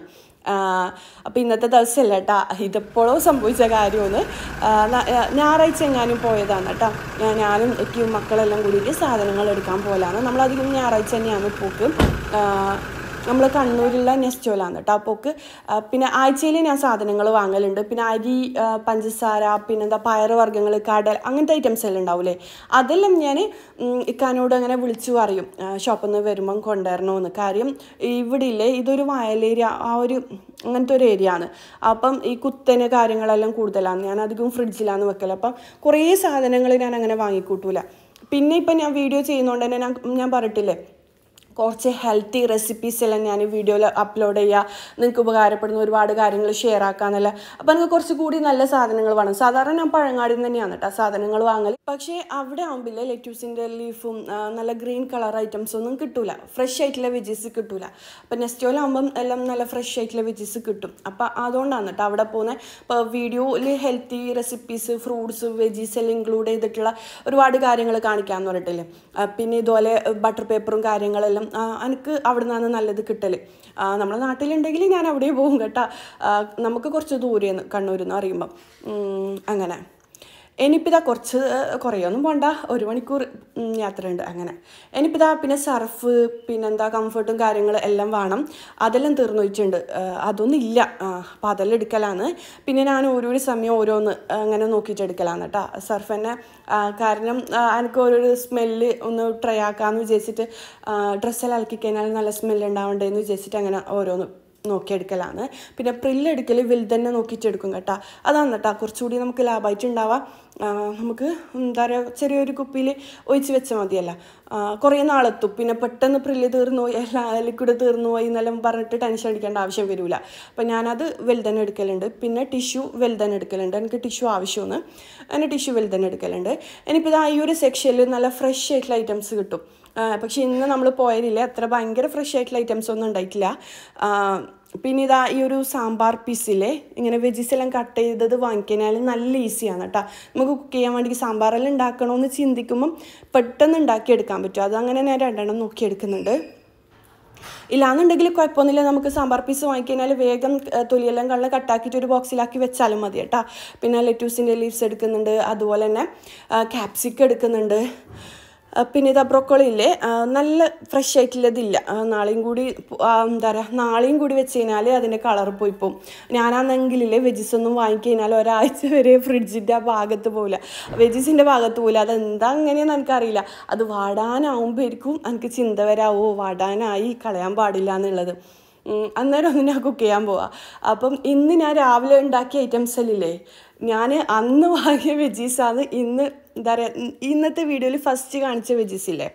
അപ്പോൾ ഇന്നത്തെ ദിവസമല്ല കേട്ടാ ഇതെപ്പോഴോ സംഭവിച്ച കാര്യമാണ് ആ, ന- ആ, ഞായറാഴ്ച എങ്ങാനും പോയതാണ് കേട്ടോ ഞാനും എത്തിയും മക്കളെല്ലാം കൂടിയിട്ട് സാധനങ്ങൾ എടുക്കാൻ പോലാണ് നമ്മളധികം ഞായറാഴ്ച തന്നെയാണ് പോക്ക് നമ്മൾ കണ്ണൂരിലുള്ള നെസ്റ്റോലാണ് കേട്ടോ അപ്പോക്ക് ആ, പിന്നെ ആഴ്ചയിൽ ഞാൻ സാധനങ്ങൾ വാങ്ങലുണ്ട് പിന്നെ അരി ആ, പഞ്ചസാര പിന്നെന്താ പയറുവർഗ്ഗങ്ങൾ കടൽ അങ്ങനത്തെ ഐറ്റംസ് എല്ലാം ഉണ്ടാവില്ലേ അതെല്ലാം ഞാൻ ഇക്കാനോട് അങ്ങനെ വിളിച്ചു പറയും ഷോപ്പിൽ നിന്ന് വരുമ്പം കൊണ്ടുവരണമെന്ന് കാര്യം ഇവിടെ ഇല്ലേ ഇതൊരു വയലേരിയ ആ ഒരു അങ്ങനത്തെ ഒരു ഏരിയ ആണ് അപ്പം ഈ കുത്തന് കാര്യങ്ങളെല്ലാം കൂടുതലാണ് ഞാൻ അധികം ഫ്രിഡ്ജിലാണ് വെക്കൽ അപ്പം കുറേ സാധനങ്ങൾ ഞാൻ അങ്ങനെ വാങ്ങിക്കൂട്ടൂല പിന്നെ ഇപ്പം ഞാൻ വീഡിയോ ചെയ്യുന്നതുകൊണ്ട് തന്നെ ഞാൻ ഞാൻ പറഞ്ഞിട്ടില്ലേ കുറച്ച് ഹെൽത്തി റെസിപ്പീസ് എല്ലാം ഞാൻ വീഡിയോയിൽ അപ്ലോഡ് ചെയ്യുക നിങ്ങൾക്ക് ഉപകാരപ്പെടുന്ന ഒരുപാട് കാര്യങ്ങൾ ഷെയർ ആക്കാന്നല്ല അപ്പം എനിക്ക് കുറച്ച് കൂടി നല്ല സാധനങ്ങൾ വേണം സാധാരണ ഞാൻ പഴങ്ങാടിയിൽ നിന്ന് തന്നെയാണ് കേട്ടോ സാധനങ്ങൾ വാങ്ങൽ പക്ഷേ അവിടെ ആകുമ്പോൾ ലെറ്റ്യൂസിൻ്റെ ലീഫും ആ, നല്ല ഗ്രീൻ കളർ ഐറ്റംസ് ഒന്നും കിട്ടൂല ഫ്രഷ് ആയിട്ടുള്ള വെജീസ് കിട്ടൂല അപ്പം നെസ്റ്റോയിലാകുമ്പം എല്ലാം നല്ല ഫ്രഷ് ആയിട്ടുള്ള വെജീസ് കിട്ടും അപ്പം അതുകൊണ്ടാണ് കേട്ടോ അവിടെ പോകുന്നത് ഇപ്പോൾ വീഡിയോയിൽ ഹെൽത്തി റെസിപ്പീസ് ഫ്രൂട്ട്സ് വെജീസ് എല്ലാം ഇൻക്ലൂഡ് ചെയ്തിട്ടുള്ള ഒരുപാട് കാര്യങ്ങൾ കാണിക്കാമെന്ന് പറഞ്ഞിട്ടില്ലേ ആ, പിന്നെ ഇതുപോലെ ബട്ടർ പേപ്പറും കാര്യങ്ങളെല്ലാം എന്തായാലും ആ, എനിക്ക് അവിടെ നിന്നാണ് നല്ലത് കിട്ടൽ നമ്മളെ നാട്ടിലുണ്ടെങ്കിൽ ഞാൻ അവിടെ പോകും കേട്ടോ ആ, നമുക്ക് കുറച്ച് ദൂരെയാണ് കണ്ണൂരിൽ നിന്ന് അറിയുമ്പം ഉം, അങ്ങനെ ഇനിയിപ്പോൾ ഇതാ കുറച്ച് കുറേയൊന്നും പോണ്ട ഒരു മണിക്കൂർ ഉം, യാത്രയുണ്ട് അങ്ങനെ ഇനിയിപ്പോൾ ഇതാ പിന്നെ സർഫ് പിന്നെന്താ കംഫർട്ടും കാര്യങ്ങളും എല്ലാം വേണം അതെല്ലാം തീർന്നു വെച്ചിട്ടുണ്ട് അതൊന്നും ഇല്ല അപ്പോൾ അതെല്ലാം എടുക്കലാണ് പിന്നെ ഞാൻ ഓരോരോ സമയം ഓരോന്ന് അങ്ങനെ നോക്കിയിട്ട് എടുക്കലാണ് കേട്ടോ സർഫ് തന്നെ ആ, കാരണം ആ, എനിക്ക് ഓരോരോ സ്മെല്ല് ഒന്ന് ട്രൈ ആക്കാമെന്ന് വിചാരിച്ചിട്ട് ഡ്രസ്സെല്ലാം അലക്കി കഴിഞ്ഞാൽ നല്ല സ്മെല്ല് ഉണ്ടാവണ്ടേന്ന് വിചാരിച്ചിട്ട് അങ്ങനെ ഓരോന്ന് നോക്കിയെടുക്കലാണ് പിന്നെ പ്രില്ലെടുക്കൽ വലുതന്നെ നോക്കിയിട്ട് എടുക്കും കേട്ടോ അതാണ് കേട്ടോ കുറച്ചുകൂടി നമുക്ക് ലാഭമായിട്ട് ഉണ്ടാവാം ആ, നമുക്ക് എന്താ പറയുക ചെറിയൊരു കുപ്പിയിൽ ഒഴിച്ച് വെച്ചാൽ മതിയല്ല ആ, കുറേ നാളെത്തും പിന്നെ പെട്ടെന്ന് പ്രില്ല് തീർന്നു പോയി എല്ലാ ലിക്വിഡ് തീർന്നു പോയി എന്നെല്ലാം പറഞ്ഞിട്ട് ടെൻഷൻ അടിക്കേണ്ട ആവശ്യം വരില്ല അപ്പം ഞാനത് വലുതന്നെ എടുക്കലുണ്ട് പിന്നെ ടിഷ്യൂ വലുതന്നെ എടുക്കലുണ്ട് എനിക്ക് ടിഷ്യൂ ആവശ്യമാണ് അങ്ങനെ ടിഷ്യൂ വലുതന്നെ എടുക്കലുണ്ട് ഇനിയിപ്പോൾ ഇതാ ഈ ഒരു സെക്ഷനിൽ നല്ല ഫ്രഷ് ആയിട്ടുള്ള ഐറ്റംസ് കിട്ടും ആ, പക്ഷെ ഇന്ന് നമ്മൾ പോയതില്ല അത്ര ഭയങ്കര ഫ്രഷ് ആയിട്ടുള്ള ഐറ്റംസ് ഒന്നും ഉണ്ടായിട്ടില്ല ആ, പിന്നെ ഇതാ ഈ ഒരു സാമ്പാർ പീസിലെ ഇങ്ങനെ വെജീസ് എല്ലാം കട്ട് ചെയ്തത് വാങ്ങിക്കഴിഞ്ഞാൽ നല്ല ഈസിയാണ് കേട്ടോ നമുക്ക് കുക്ക് ചെയ്യാൻ വേണ്ടി സാമ്പാറെല്ലാം ഉണ്ടാക്കണമെന്ന് ചിന്തിക്കുമ്പം പെട്ടെന്ന് ഉണ്ടാക്കിയെടുക്കാൻ പറ്റും അതങ്ങനെ ഞാൻ രണ്ടെണ്ണം നോക്കിയെടുക്കുന്നുണ്ട് ഇല്ലാന്നുണ്ടെങ്കിൽ കുഴപ്പമൊന്നുമില്ല നമുക്ക് സാമ്പാർ പീസ് വാങ്ങിക്കഴിഞ്ഞാൽ വേഗം ഏഹ്, തൊലിയെല്ലാം കള്ള കട്ടാക്കിയിട്ട് ഒരു ബോക്സിലാക്കി വെച്ചാലും മതി കേട്ടോ പിന്നെ ലെറ്റൂസിൻ്റെ ലീവ്സ് എടുക്കുന്നുണ്ട് അതുപോലെ തന്നെ ക്യാപ്സിക്കം എടുക്കുന്നുണ്ട് ആ, പിന്നെ ഇതാ ബ്രൊക്കോളി ഇല്ലേ ആ, നല്ല ഫ്രഷ് ആയിട്ടുള്ളതില്ല ആ, നാളെയും കൂടി ആ, എന്താ പറയുക നാളെയും കൂടി വെച്ച് കഴിഞ്ഞാൽ അതിൻ്റെ കളർ പോയി പോകും ഞാനാണെങ്കിലേ വെജിസ് ഒന്നും വാങ്ങിക്കഴിഞ്ഞാൽ ഒരാഴ്ച വരെ ഫ്രിഡ്ജിൻ്റെ ആ ഭാഗത്ത് പോകില്ല വെജിസിൻ്റെ ഭാഗത്ത് പോകില്ല അതെന്താ അങ്ങനെയെന്ന് എനിക്കറിയില്ല അത് വാടാനാവുമ്പോഴേക്കും എനിക്ക് ചിന്ത വരാവോ വാടാനായി കളയാൻ പാടില്ല എന്നുള്ളത് ഉം, അന്നേരം ഒന്ന് ഞാൻ കുക്ക് ചെയ്യാൻ പോവാം അപ്പം ഇന്ന് ഞാൻ രാവിലെ ഉണ്ടാക്കിയ ഐറ്റംസ് അല്ലേ ഞാൻ അന്ന് വാങ്ങിയ വെജീസാണ് ഇന്ന് എന്താ പറയുക ഇന്നത്തെ വീഡിയോയിൽ ഫസ്റ്റ് കാണിച്ച വെജീസ് ഇല്ലേ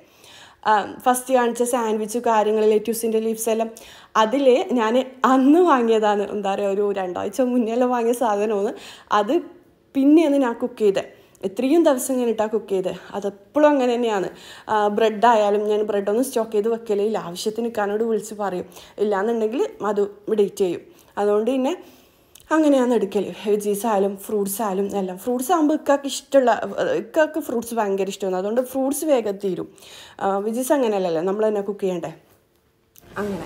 ഫസ്റ്റ് കാണിച്ച സാൻഡ്വിച്ച് കാര്യങ്ങൾ ലെറ്റ്യൂസിൻ്റെ ലീവ്സ് എല്ലാം അതിൽ ഞാൻ അന്ന് വാങ്ങിയതാണ് എന്താ പറയുക ഒരു രണ്ടാഴ്ച മുന്നേ എല്ലാം വാങ്ങിയ സാധനമാണ് അത് പിന്നെയാണ് ഞാൻ കുക്ക് ചെയ്തത് ഇത്രയും ദിവസം കഴിഞ്ഞിട്ടാണ് കുക്ക് ചെയ്തത് അതെപ്പോഴും അങ്ങനെ തന്നെയാണ് ബ്രെഡ് ആയാലും ഞാൻ ബ്രെഡൊന്നും സ്റ്റോക്ക് ചെയ്ത് വെക്കലില്ല ആവശ്യത്തിന് ഇക്കാനോട് വിളിച്ച് പറയും ഇല്ലാന്നുണ്ടെങ്കിൽ അത് ഡേറ്റ് ചെയ്യും അതുകൊണ്ട് പിന്നെ അങ്ങനെയാണ് എടുക്കൽ വെജീസ് ആയാലും ഫ്രൂട്ട്സ് ആയാലും എല്ലാം ഫ്രൂട്ട്സ് ആകുമ്പോൾ ഇക്കാക്ക് ഇഷ്ടമുള്ള ഇക്കാക്ക് ഫ്രൂട്ട്സ് ഭയങ്കര ഇഷ്ടമാണ് അതുകൊണ്ട് ഫ്രൂട്ട്സ് വേഗം തീരും വെജീസ് അങ്ങനെയല്ലല്ലോ നമ്മൾ തന്നെ കുക്ക് ചെയ്യണ്ടേ അങ്ങനെ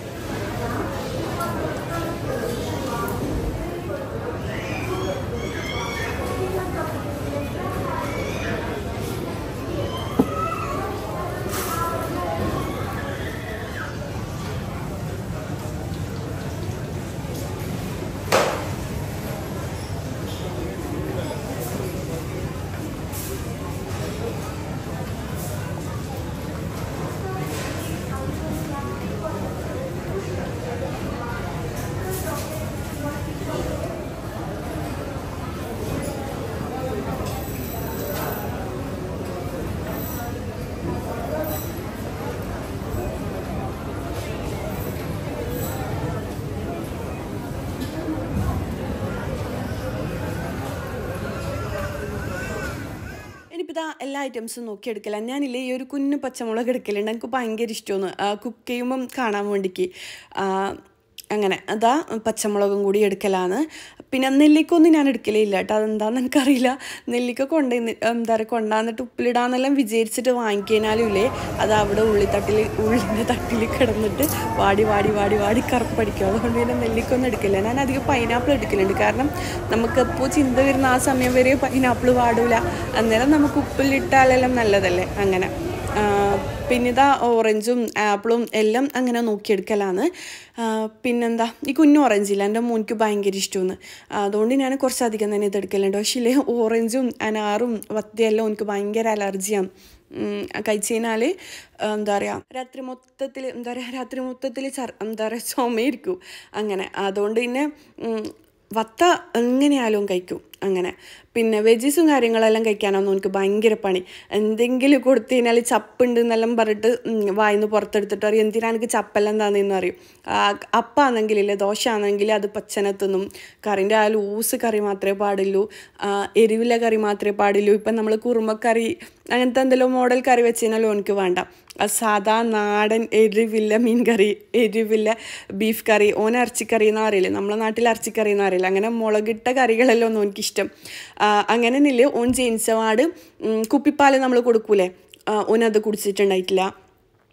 ഇനിയിപ്പോൾ ഇതാ എല്ലാ ഐറ്റംസും നോക്കിയെടുക്കല ഞാനില്ലേ ഈ ഒരു കുഞ്ഞു പച്ചമുളക് എടുക്കലുണ്ട് എനിക്ക് ഭയങ്കര ഇഷ്ടമാണ് കുക്ക് ചെയ്യുമ്പം കാണാൻ വേണ്ടിക്ക് ആ, അങ്ങനെ അതാ പച്ചമുളകും കൂടി എടുക്കലാണ് പിന്നെ നെല്ലിക്കൊന്നും ഞാൻ എടുക്കലില്ല കേട്ടോ അതെന്താന്ന് എനിക്കറിയില്ല നെല്ലിക്ക കൊണ്ട് എന്താ പറയുക കൊണ്ടാന്നിട്ട് ഉപ്പിലിടാന്നെല്ലാം വിചാരിച്ചിട്ട് വാങ്ങിക്കഴിഞ്ഞാലും ഇല്ലേ അത് അവിടെ ഉള്ളിത്തട്ടിൽ ഉള്ളിൻ്റെ തട്ടിൽ കിടന്നിട്ട് വാടി വാടി വാടി വാടി കറുപ്പടിക്കും അതുകൊണ്ട് പിന്നെ നെല്ലിക്കൊന്നും എടുക്കില്ല ഞാൻ അധികം പൈനാപ്പിൾ എടുക്കലുണ്ട് കാരണം നമുക്കെപ്പോൾ ചിന്ത വരുന്ന ആ സമയം വരെ പൈനാപ്പിൾ വാടൂല അന്നേരം നമുക്ക് ഉപ്പിലിട്ടാലെല്ലാം നല്ലതല്ലേ അങ്ങനെ ആ, പിന്നെ ഇതാ ഓറഞ്ചും ആപ്പിളും എല്ലാം അങ്ങനെ നോക്കിയെടുക്കലാണ് ആ, പിന്നെന്താ ഈ കുഞ്ഞു ഓറഞ്ചില്ല എൻ്റെ മോനിക്ക് ഭയങ്കര ഇഷ്ടമാണ് അതുകൊണ്ട് ഞാൻ കുറച്ചധികം തന്നെ ഇത് എടുക്കലുണ്ട് പക്ഷേ ഇല്ലേ ഓറഞ്ചും അനാറും വത്തിയെല്ലാം എനിക്ക് ഭയങ്കര അലർജിയാണ് കഴിച്ച് കഴിഞ്ഞാൽ എന്താ പറയുക രാത്രി മൊത്തത്തിൽ എന്താ പറയുക രാത്രി മൊത്തത്തിൽ ചർ എന്താ പറയുക ചുമയിരിക്കും അങ്ങനെ അതുകൊണ്ട് പിന്നെ ഉം, വത്ത എങ്ങനെയാലും കഴിക്കും അങ്ങനെ പിന്നെ വെജീസും കാര്യങ്ങളെല്ലാം കഴിക്കാനൊന്നും എനിക്ക് ഭയങ്കര പണി എന്തെങ്കിലും കൊടുത്തു കഴിഞ്ഞാൽ ചപ്പുണ്ട് എന്നെല്ലാം പറഞ്ഞിട്ട് ഉം, വായിന്ന് പുറത്തെടുത്തിട്ട് പറയും എന്തിനാ എനിക്ക് ചപ്പെല്ലാം എന്താണെന്ന് അറിയും അപ്പാണെങ്കിലില്ലേ ദോശ ആണെങ്കിൽ അത് പച്ചനെ തിന്നും കറിൻ്റെ ആ ലൂസ് കറി മാത്രമേ പാടുള്ളൂ ആ, എരിവില്ല കറി മാത്രമേ പാടുള്ളൂ ഇപ്പം നമ്മൾ കുറുമക്കറി അങ്ങനത്തെ എന്തെങ്കിലും മോഡൽ കറി വെച്ച് കഴിഞ്ഞാലും എനിക്ക് വേണ്ട ആ സാധാ നാടൻ എരിവില്ല മീൻ കറി എരിവില്ല ബീഫ് കറി ഓന ഇറച്ചിക്കറി എന്ന് അറിയില്ല നമ്മളെ നാട്ടിൽ ഇറച്ചിക്കറി എന്ന് അറിയില്ല അങ്ങനെ മുളകിട്ട കറികളെല്ലാം ഒന്നും എനിക്കിഷ്ടം ആ, അങ്ങനെ നില്ല ഓൻ ജനിച്ചപാട് കുപ്പിപ്പാൽ നമ്മൾ കൊടുക്കൂലേ ആ, ഓനത് കുടിച്ചിട്ടുണ്ടായിട്ടില്ല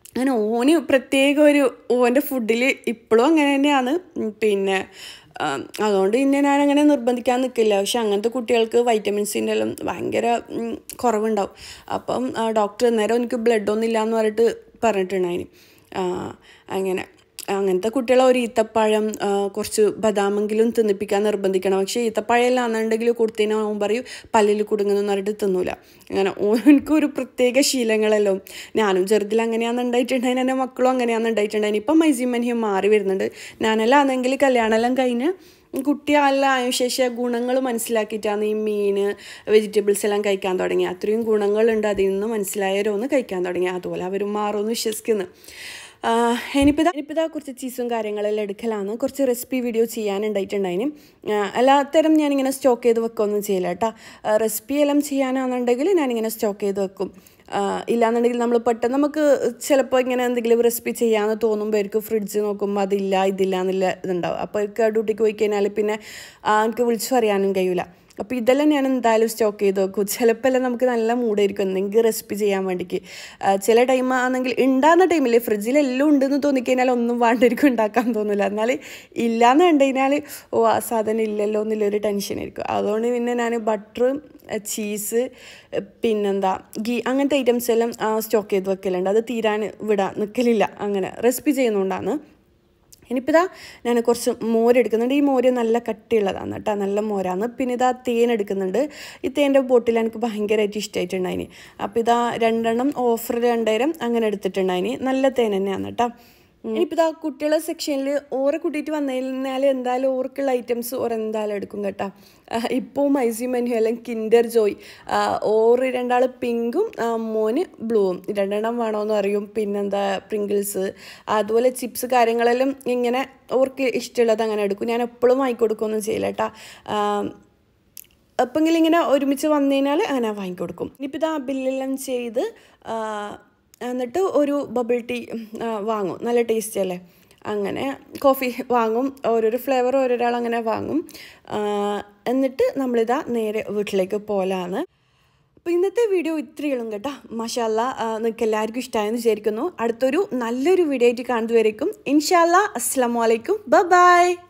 അങ്ങനെ ഓന് പ്രത്യേക ഒരു ഓൻ്റെ ഫുഡിൽ ഇപ്പോഴും അങ്ങനെ തന്നെയാണ് ഉം, പിന്നെ ആ, അതുകൊണ്ട് പിന്നെ ഞാൻ അങ്ങനെ നിർബന്ധിക്കാൻ നിൽക്കില്ല പക്ഷെ അങ്ങനത്തെ കുട്ടികൾക്ക് വൈറ്റമിൻസിൻ്റെ എല്ലാം ഭയങ്കര ഉം, കുറവുണ്ടാവും അപ്പം ഡോക്ടർ നേരം എനിക്ക് ബ്ലഡ് ഒന്നും ഇല്ല എന്ന് പറഞ്ഞിട്ട് പറഞ്ഞിട്ടുണ്ടായിന് ആ, അങ്ങനെ അങ്ങനത്തെ കുട്ടികളെ ഒരു ഈത്തപ്പഴം ആ, കുറച്ച് ബദാമെങ്കിലും തിന്നിപ്പിക്കാൻ നിർബന്ധിക്കണം പക്ഷേ ഈത്തപ്പഴം എല്ലാം ആണെന്നുണ്ടെങ്കിൽ കൊടുത്തതിന് അവൻ പറയും പല്ലിൽ കുടുങ്ങുന്നു പറഞ്ഞിട്ട് തിന്നൂല അങ്ങനെ എനിക്കൊരു പ്രത്യേക ശീലങ്ങളല്ലോ ഞാനും ചെറുതിൽ അങ്ങനെയാണെന്ന് ഉണ്ടായിട്ടുണ്ടായിന് എൻ്റെ മക്കളും അങ്ങനെയാണെന്ന് ഉണ്ടായിട്ടുണ്ടായിന് ഇപ്പം മൈസിമൻഹിയും മാറി വരുന്നുണ്ട് ഞാനെല്ലാം ആണെങ്കിൽ കല്യാണമെല്ലാം കഴിഞ്ഞ് കുട്ടിയെല്ലാം ആയ ശേഷം ഗുണങ്ങൾ മനസ്സിലാക്കിയിട്ടാണ് ഈ മീൻ വെജിറ്റബിൾസ് എല്ലാം കഴിക്കാൻ തുടങ്ങി അത്രയും ഗുണങ്ങളുണ്ട് അതിൽ നിന്ന് മനസ്സിലായവരൊന്ന് കഴിക്കാൻ തുടങ്ങി അതുപോലെ അവർ മാറുമെന്ന് വിശ്വസിക്കുന്നു ഇനിയിപ്പോൾ ഇതാ ഇനിയിപ്പോൾ ഇതാ കുറച്ച് ചീസും കാര്യങ്ങളെല്ലാം എടുക്കലാണ് കുറച്ച് റെസിപ്പി വീഡിയോ ചെയ്യാനുണ്ടായിട്ടുണ്ടായിന് എല്ലാത്തരം ഞാനിങ്ങനെ സ്റ്റോക്ക് ചെയ്ത് വെക്കുകയൊന്നും ചെയ്യില്ല കേട്ടോ റെസിപ്പി എല്ലാം ചെയ്യാനാണെന്നുണ്ടെങ്കിൽ ഞാനിങ്ങനെ സ്റ്റോക്ക് ചെയ്ത് വെക്കും ആ, ഇല്ലാന്നുണ്ടെങ്കിൽ നമ്മൾ പെട്ടെന്ന് നമുക്ക് ചിലപ്പോൾ ഇങ്ങനെ എന്തെങ്കിലും റെസിപ്പി ചെയ്യാമെന്ന് തോന്നുമ്പോൾ ഫ്രിഡ്ജ് നോക്കുമ്പോൾ അതില്ല ഇതില്ല എന്നുള്ള ഇതുണ്ടാവും അപ്പോൾ എനിക്ക് ഡ്യൂട്ടിക്ക് പോയി കഴിഞ്ഞാൽ പിന്നെ ആ, എനിക്ക് വിളിച്ചു പറയാനും കഴിയില്ല അപ്പോൾ ഇതെല്ലാം ഞാൻ എന്തായാലും സ്റ്റോക്ക് ചെയ്ത് വെക്കും ചിലപ്പോൾ എല്ലാം നമുക്ക് നല്ല മൂടായിരിക്കും എന്തെങ്കിലും റെസിപ്പി ചെയ്യാൻ വേണ്ടിക്ക് ആ, ചില ടൈം ആണെങ്കിൽ ഉണ്ടാകുന്ന ടൈമിൽ ഫ്രിഡ്ജിൽ എല്ലാം ഉണ്ടെന്ന് തോന്നിക്കഴിഞ്ഞാൽ ഒന്നും വേണ്ടായിരിക്കും ഉണ്ടാക്കാൻ തോന്നില്ല എന്നാൽ ഇല്ലയെന്ന് കണ്ടു കഴിഞ്ഞാൽ ഓ ആ സാധനം ഇല്ലല്ലോ എന്നുള്ളൊരു ടെൻഷനായിരിക്കും അതുകൊണ്ട് പിന്നെ ഞാൻ ബട്ടർ ചീസ് പിന്നെന്താ ഗീ അങ്ങനത്തെ ഐറ്റംസ് എല്ലാം സ്റ്റോക്ക് ചെയ്ത് വെക്കലുണ്ട് അത് തീരാൻ വിടാൻ നിൽക്കലില്ല അങ്ങനെ റെസിപ്പി ചെയ്യുന്നതുകൊണ്ടാണ് ഇനിയിപ്പോൾ ഇതാ ഞാൻ കുറച്ച് മോര് എടുക്കുന്നുണ്ട് ഈ മോര് നല്ല കട്ടിയുള്ളതാണ് കേട്ടോ നല്ല മോരാണ് പിന്നെ ഇതാ തേൻ എടുക്കുന്നുണ്ട് ഈ തേൻ്റെ ബോട്ടിൽ എനിക്ക് ഭയങ്കരമായിട്ട് ഇഷ്ടമായിട്ടുണ്ടായിന് അപ്പോൾ ഇതാ രണ്ടെണ്ണം ഓഫർ രണ്ടായിരം അങ്ങനെ എടുത്തിട്ടുണ്ടായിന് നല്ല തേൻ തന്നെയാണ് കേട്ടോ ഇനിയിപ്പോൾ ഇതാ കുട്ടികളെ സെക്ഷനിൽ ഓറെ കൂട്ടിയിട്ട് വന്നു കഴിഞ്ഞാൽ എന്തായാലും ഓർക്കുള്ള ഐറ്റംസ് ഓർ എന്തായാലും എടുക്കും കേട്ടോ ഇപ്പോൾ മൈസി മെനു അല്ലെങ്കിൽ കിൻഡർ ജോയ് ഓറ് രണ്ടാൾ പിങ്കും ആ, മോന് ബ്ലൂവും രണ്ടെണ്ണം വേണമെന്ന് അറിയും പിന്നെന്താ പ്രിങ്കിൾസ് അതുപോലെ ചിപ്സ് കാര്യങ്ങളെല്ലാം ഇങ്ങനെ ഓർക്ക് ഇഷ്ടമുള്ളത് അങ്ങനെ എടുക്കും ഞാൻ എപ്പോഴും വാങ്ങിക്കൊടുക്കുകയൊന്നും ചെയ്യില്ല കേട്ടോ എപ്പെങ്കിലും ഇങ്ങനെ ഒരുമിച്ച് വന്നു കഴിഞ്ഞാൽ അങ്ങനെ വാങ്ങിക്കൊടുക്കും ഇനിയിപ്പോൾ ഇതാ ബില്ലെല്ലാം ചെയ്ത് ആ, എന്നിട്ട് ഒരു ബബിൾ ടീ വാങ്ങും നല്ല ടേസ്റ്റ് അല്ലേ അങ്ങനെ കോഫി വാങ്ങും ഓരോരോ ഫ്ലേവർ ഓരോരാൾ അങ്ങനെ വാങ്ങും ആ, എന്നിട്ട് നമ്മളിതാ നേരെ വീട്ടിലേക്ക് പോലാണ് അപ്പോൾ ഇന്നത്തെ വീഡിയോ ഇത്രയുള്ളൂ കേട്ടോ മാഷാല്ല നിങ്ങൾക്ക് എല്ലാവർക്കും ഇഷ്ടമായെന്ന് വിചാരിക്കുന്നു അടുത്തൊരു നല്ലൊരു വീഡിയോ ആയിട്ട് കാണുന്നതുവരേക്കും ഇൻഷാല്ല അസ്സാം വലൈക്കും ബ ബൈ